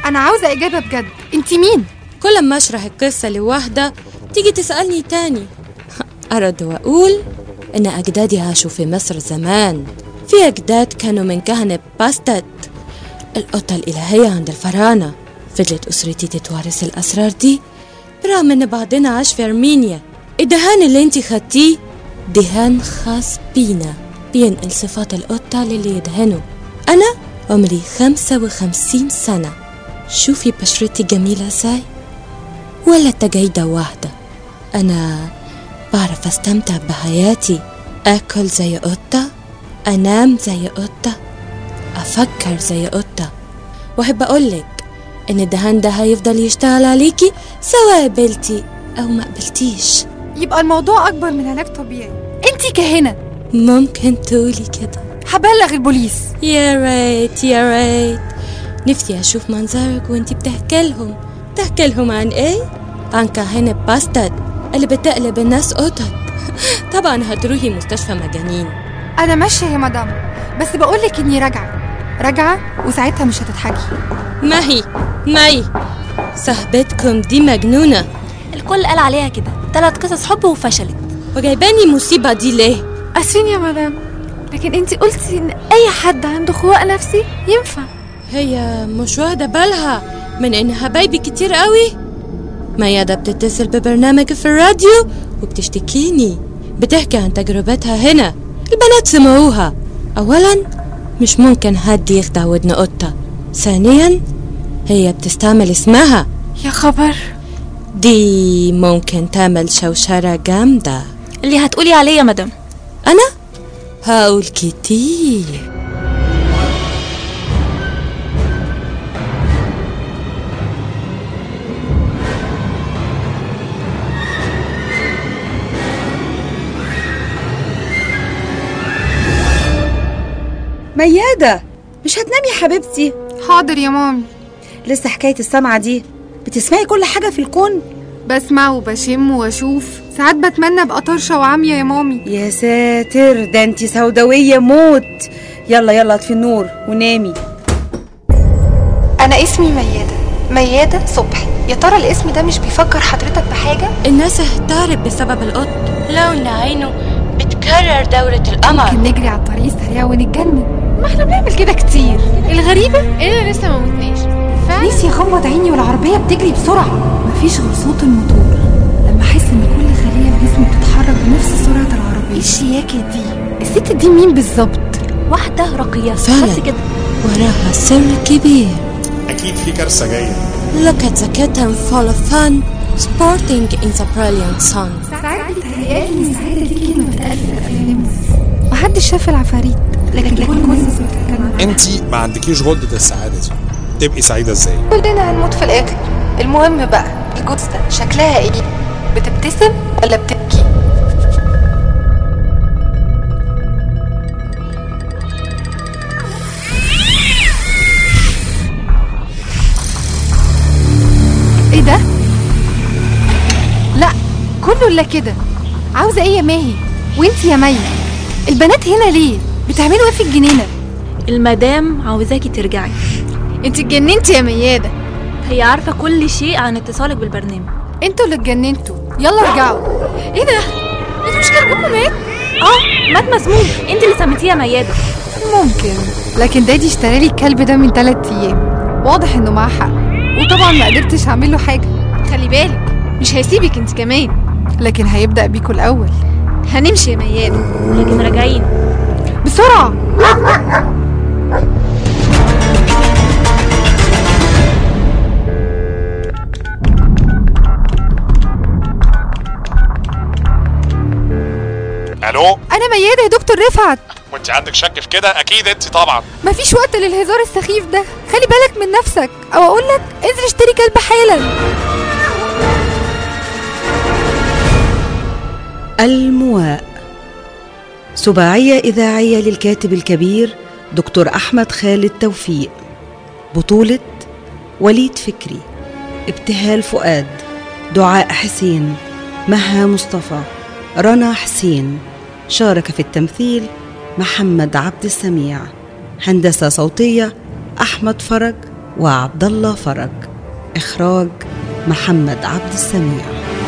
انا عاوزه اجابه بجد انت مين كل ما اشرح القصة لوحدة تيجي تسألني تاني أرد وأقول إن أجدادي عاشوا في مصر زمان في أجداد كانوا من كهنة باستد القطة الإلهية عند الفراعنة فضلت أسرتي تتوارث الأسرار دي برغم إن بعضنا عاش في أرمينيا الدهان اللي انتي خدتيه دهان خاص بينا بينقل صفات القطة للي يدهنه أنا عمري خمسة وخمسين سنة شوفي بشرتي جميلة ازاي ولا تجيدة واحدة أنا بعرف أستمتع بحياتي أكل زي قطة أنام زي قطة أفكر زي قطة وأحب أقولك إن الدهان ده هيفضل يشتغل عليكي سواء قبلتي أو ما قبلتيش يبقى الموضوع اكبر من علاج طبيعي انت كاهنه ممكن تقولي كده هبلغ البوليس يا ريت يا ريت نفسي أشوف منظرك وانتي بتحكي لهم تحكي لهم عن ايه؟ عن كاهنة باستد اللي بتقلب الناس قطط طبعا هتروحي مستشفى مجانين انا ماشيه يا مدام بس بقولك اني راجعه راجعه وساعتها مش هتضحكي ماهي ماي صاحبتكم دي مجنونة الكل قال عليها كده تلات قصص حب وفشلت وجايباني مصيبة دي ليه؟ اسفين يا مدام لكن انت قلتي ان اي حد عنده خواء نفسي ينفع هي مش واخدة بالها من إن حبايبي كتير قوي ميادة بتتصل ببرنامج في الراديو وبتشتكيني بتحكي عن تجربتها هنا البنات سمعوها أولا مش ممكن حد يخدع ودن قطة ثانيا هي بتستعمل اسمها يا خبر دي ممكن تعمل شوشرة جامدة اللي هتقولي عليه يا مدام أنا هقول كتير ميادة مش هتنامي يا حبيبتي حاضر يا مامي لسه حكاية السمعة دي بتسمعي كل حاجة في الكون بسمع وبشم واشوف ساعات بتمنى ابقى طرشه وعاميه يا مامي يا ساتر ده انتي سوداوية موت يلا يلا اطفي النور ونامي أنا اسمي ميادة ميادة صبحي يا ترى الاسم ده مش بيفكر حضرتك بحاجة؟ الناس احتارت بسبب القط لون عينه بتكرر دورة القمر ممكن نجري على الطريق السريع ونتجنن ما احنا بنعمل كده كتير الغريبة اننا لسه ما متناش نفسي اغمض عيني والعربيه بتجري بسرعه مفيش غير صوت الموتور لما احس ان كل خليه في جسمي بتتحرك بنفس سرعه العربيه ايه الشياكه دي الست دي مين بالظبط واحدة راقية فعلا. بس كده وراها سر كبير أكيد في كارثة جاية Look at the kitten full of fun sporting in the brilliant sun ساعات بتهيألي ان السعاده دي كلمه بتتقال في الافلام محدش شاف العفاريت لكن كل الناس بتتكلم عنها انت ما عندكيش غدة السعادة دي تبقي سعيدة ازاي؟ كلنا هنموت في الآخر المهم بقى الجثة شكلها ايه؟ بتبتسم ولا بتبكي؟ ايه ده لا كله الا كده عاوزه ايه يا ماهي وانت يا مي البنات هنا ليه بتعملوا ايه في الجنينه المدام عاوزاكي ترجعي انت اتجننتي يا ميادة هي عارفة كل شيء عن اتصالك بالبرنامج انتوا اللي اتجننتوا يلا ارجعوا ايه ده انتوا مش كلبكم مات اه مات مسموم انت اللي سميتيه يا ميادة ممكن لكن دادي اشترى لي الكلب ده من ثلاث ايام واضح انه معاه حق وطبعا ما قدرتش اعمل له حاجه خلي بالك مش هيسيبك انت كمان لكن هيبدا بيكوا الاول هنمشي يا ميادة لكن راجعين بسرعه الو انا ميادة يا دكتور رفعت وانت عندك شك في كده اكيد انت طبعا مفيش وقت للهزار السخيف ده خلي بالك من نفسك او اقول لك انزل اشتري كلب حالا المواء سباعية إذاعية للكاتب الكبير دكتور أحمد خالد توفيق بطولة وليد فكري ابتهال فؤاد دعاء حسين مها مصطفى رنا حسين شارك في التمثيل محمد عبد السميع هندسة صوتية أحمد فرج وعبد الله فرج إخراج محمد عبد السميع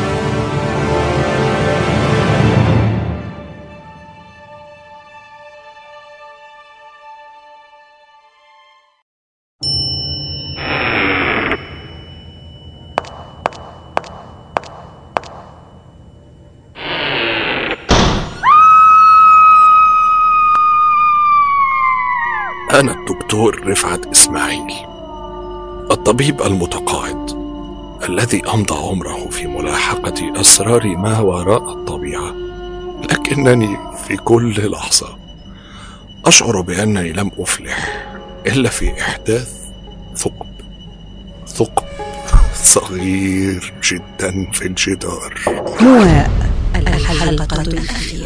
أنا الدكتور رفعت إسماعيلي الطبيب المتقاعد الذي أمضى عمره في ملاحقة أسرار ما وراء الطبيعة لكنني في كل لحظة أشعر بأنني لم أفلح إلا في إحداث ثقب ثقب صغير جدا في الجدار مواء الحلقة الأخيرة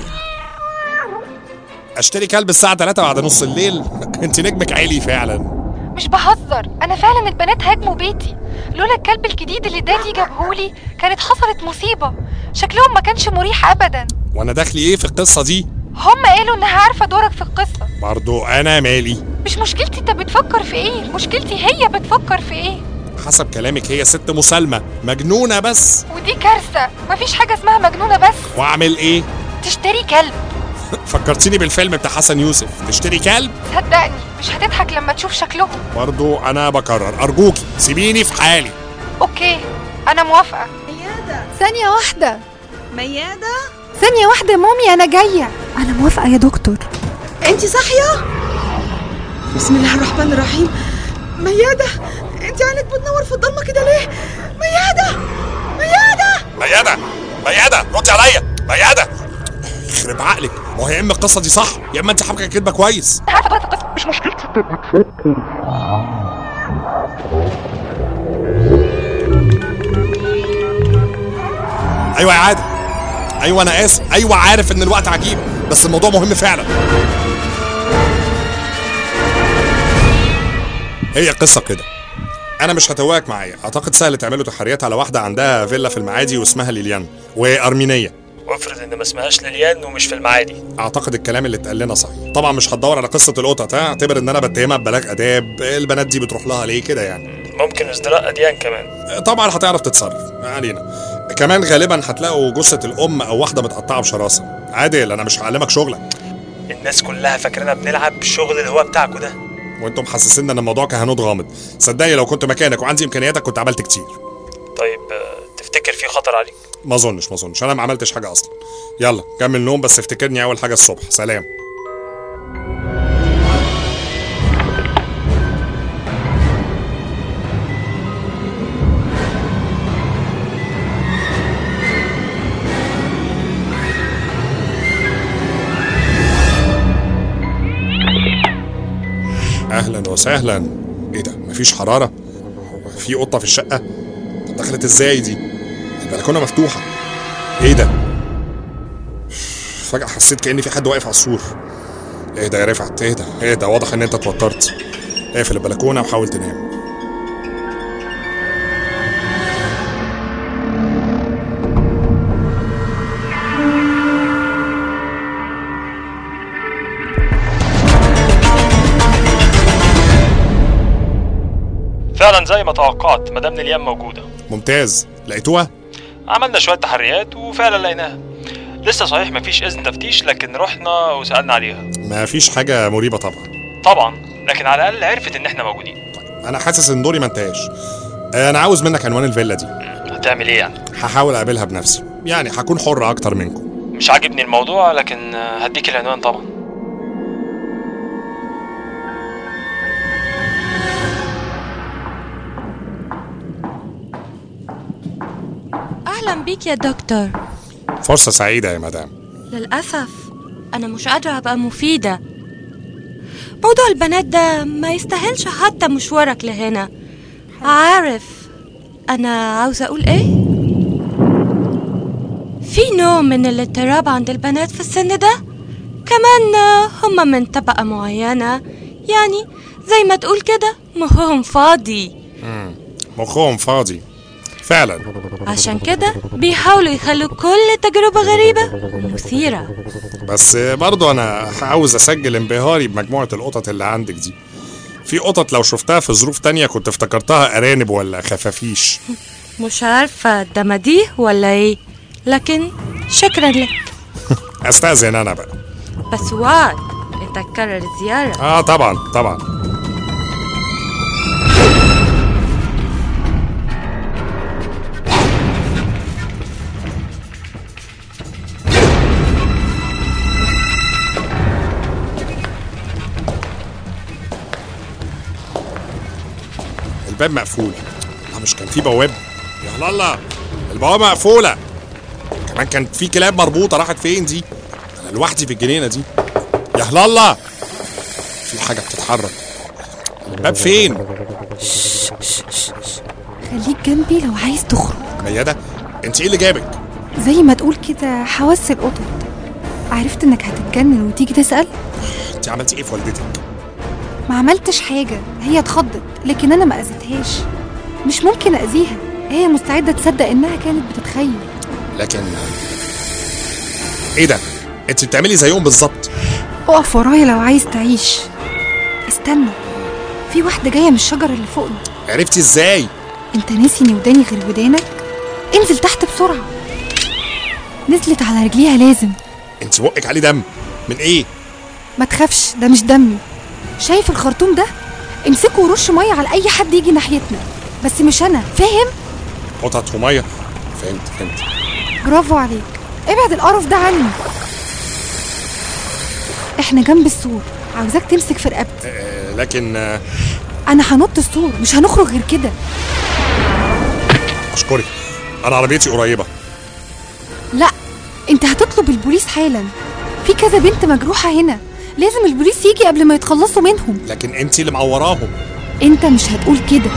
اشتري كلب الساعة 3 بعد نص الليل انت نجمك عالي فعلا مش بهزر انا فعلا البنات هاجموا بيتي لولا الكلب الجديد اللي دادي جابهولي كانت حصلت مصيبة شكلهم ما كانش مريح ابدا وانا دخلي ايه في القصة دي هم قالوا انها عارفة دورك في القصة برضو انا مالي مش مشكلتي انت بتفكر في ايه مشكلتي هي بتفكر في ايه حسب كلامك هي ست مسالمة مجنونة بس ودي كارثة مفيش حاجة اسمها مجنونة بس واعمل ايه تشتري كلب فكرتيني بالفيلم بتاع حسن يوسف تشتري كلب صدقني مش هتضحك لما تشوف شكلهم برضو انا بكرر ارجوكي سيبيني في حالي اوكي انا موافقة ثانية واحدة ميادة ثانية واحدة يا مامي انا جاية انا موافقة يا دكتور انت صاحية بسم الله الرحمن الرحيم ميادة انت عينك بتنور في الضلمة كده ليه ميادة ميادة ميادة ميادة ردي عليا ميادة يخرب عقلك ما هو يا اما القصة دي صح يا اما انت حابكة كدبة كويس مش مشكلتي ايوه يا عادل ايوه انا اسف ايوه عارف ان الوقت عجيب بس الموضوع مهم فعلا هي القصه كده انا مش هتوهك معايا اعتقد سهل تعملوا تحريات على واحده عندها فيلا في المعادي واسمها ليليان وارمينيه وافرض ان ما اسمهاش ليليان ومش في المعادي اعتقد الكلام اللي اتقال لنا صحيح طبعا مش هتدور على قصه القطط ها اعتبر ان انا بتهمها ببلاغ اداب البنات دي بتروح لها ليه كده يعني ممكن ازدراء اديان كمان طبعا هتعرف تتصرف ما علينا كمان غالبا هتلاقوا جثه الام او واحده متقطعه بشراسه عادل انا مش هعلمك شغلك الناس كلها فاكرانا بنلعب بالشغل اللي هو بتاعكوا ده وانتم محسسين ان الموضوع كهنوت غامض صدقني لو كنت مكانك وعندي امكانياتك كنت عملت كتير طيب آه، تفتكر في خطر عليك ما اظنش ما اظنش انا ما عملتش حاجه اصلا يلا كمل نوم بس افتكرني اول حاجه الصبح سلام اهلا وسهلا ايه ده مفيش حراره في قطه في الشقه طب دخلت ازاي دي البلكونه مفتوحه ايه ده فجاه حسيت كاني في حد واقف على السور ايه ده يا رفعت ايه ده ايه ده واضح ان انت اتوترت اقفل البلكونه وحاول تنام فعلا زي ما توقعت مدام نيليان موجوده ممتاز لقيتوها عملنا شويه تحريات وفعلا لقيناها لسه صحيح مفيش اذن تفتيش لكن رحنا وسالنا عليها ما فيش حاجه مريبه طبعا طبعا لكن على الاقل عرفت ان احنا موجودين انا حاسس ان دوري ما انتهاش انا عاوز منك عنوان الفيلا دي هتعمل ايه يعني هحاول اقابلها بنفسي يعني هكون حر اكتر منكم مش عاجبني الموضوع لكن آه، هديك العنوان طبعا أهلا بيك يا دكتور فرصه سعيده يا مدام للأسف أنا مش قادرة أبقى مفيدة موضوع البنات ده ما يستاهلش حتى مشوارك لهنا عارف أنا عاوزة أقول إيه؟ في نوع من الاضطراب عند البنات في السن ده كمان آه، هم من طبقة معينة يعني زي ما تقول كده مخهم فاضي مم. مخهم فاضي فعلا عشان كده بيحاولوا يخلوا كل تجربة غريبة مثيرة بس برضو انا عاوز اسجل انبهاري بمجموعه القطط اللي عندك دي في قطط لو شفتها في ظروف تانية كنت افتكرتها ارانب ولا خفافيش مش عارفة ده مديه ولا ايه لكن شكرا لك استاذن انا بقى بس وعد انت تكرر الزيارة اه طبعا طبعا الباب مقفول لا مش كان في بواب يا الله البوابه مقفوله كمان كان في كلاب مربوطه راحت فين دي انا لوحدي في الجنينه دي يا الله في حاجه بتتحرك الباب فين خليك جنبي لو عايز تخرج ميادة انت ايه اللي جابك زي ما تقول كده حواس القطط عرفت انك هتتجنن وتيجي تسأل انت عملتي ايه في والدتك ما عملتش حاجة هي اتخضت لكن انا ما اذيتهاش مش ممكن اذيها هي مستعدة تصدق انها كانت بتتخيل لكن ايه ده انت بتعملي زيهم بالظبط اقف ورايا لو عايز تعيش استنى في واحدة جاية من الشجرة اللي فوقنا عرفتي ازاي انت ناسي ان وداني غير ودانك انزل تحت بسرعة نزلت على رجليها لازم انت بقك عليه دم من ايه ما تخافش ده مش دمي شايف الخرطوم ده امسكه ورش ميه على اي حد يجي ناحيتنا بس مش انا فاهم قطط وميه فهمت فهمت برافو عليك ابعد القرف ده عني احنا جنب السور عاوزاك تمسك في رقبتي آه لكن آه انا هنط السور مش هنخرج غير كده اشكرك انا عربيتي قريبه لا انت هتطلب البوليس حالا في كذا بنت مجروحة هنا لازم البوليس يجي قبل ما يتخلصوا منهم لكن انت اللي معوراهم انت مش هتقول كده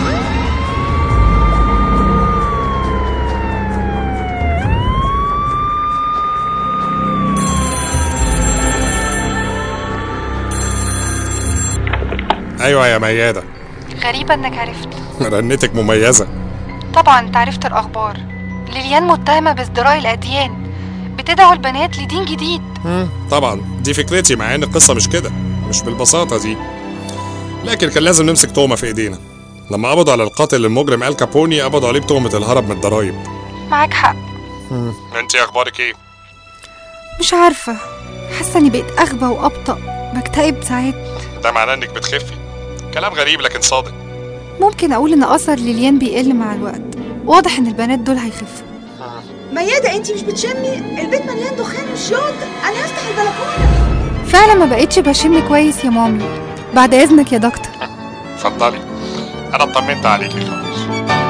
ايوه يا ميادة غريبة انك عرفت رنتك مميزة طبعا انت عرفت الاخبار ليليان متهمة بازدراء الاديان بتدعو البنات لدين جديد طبعا دي فكرتي مع ان القصة مش كده مش بالبساطة دي لكن كان لازم نمسك تهمة في ايدينا لما قبضوا على القاتل المجرم ال كابوني قبضوا عليه بتهمة الهرب من الضرايب معاك حق انت اخبارك ايه مش عارفة حاسة اني بقيت اغبى وابطأ بكتئب ساعات ده معناه انك بتخفي كلام غريب لكن صادق ممكن اقول ان اثر ليليان بيقل مع الوقت واضح ان البنات دول هيخفوا ميادة انت مش بتشمي البيت مليان دخان وشياط انا هفتح البلكونة فعلا ما بقتش بشم كويس يا مامي بعد اذنك يا دكتور اتفضلي انا اطمنت عليكي خلاص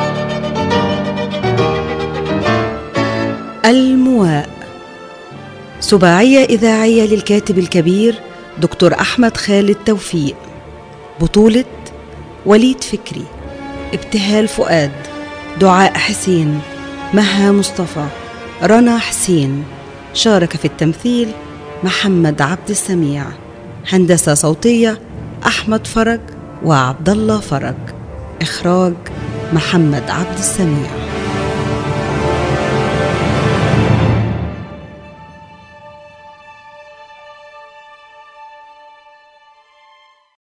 المواء سباعية إذاعية للكاتب الكبير دكتور أحمد خالد توفيق بطولة وليد فكري ابتهال فؤاد دعاء حسين مها مصطفى رنا حسين شارك في التمثيل محمد عبد السميع هندسة صوتية أحمد فرج وعبد الله فرج إخراج محمد عبد السميع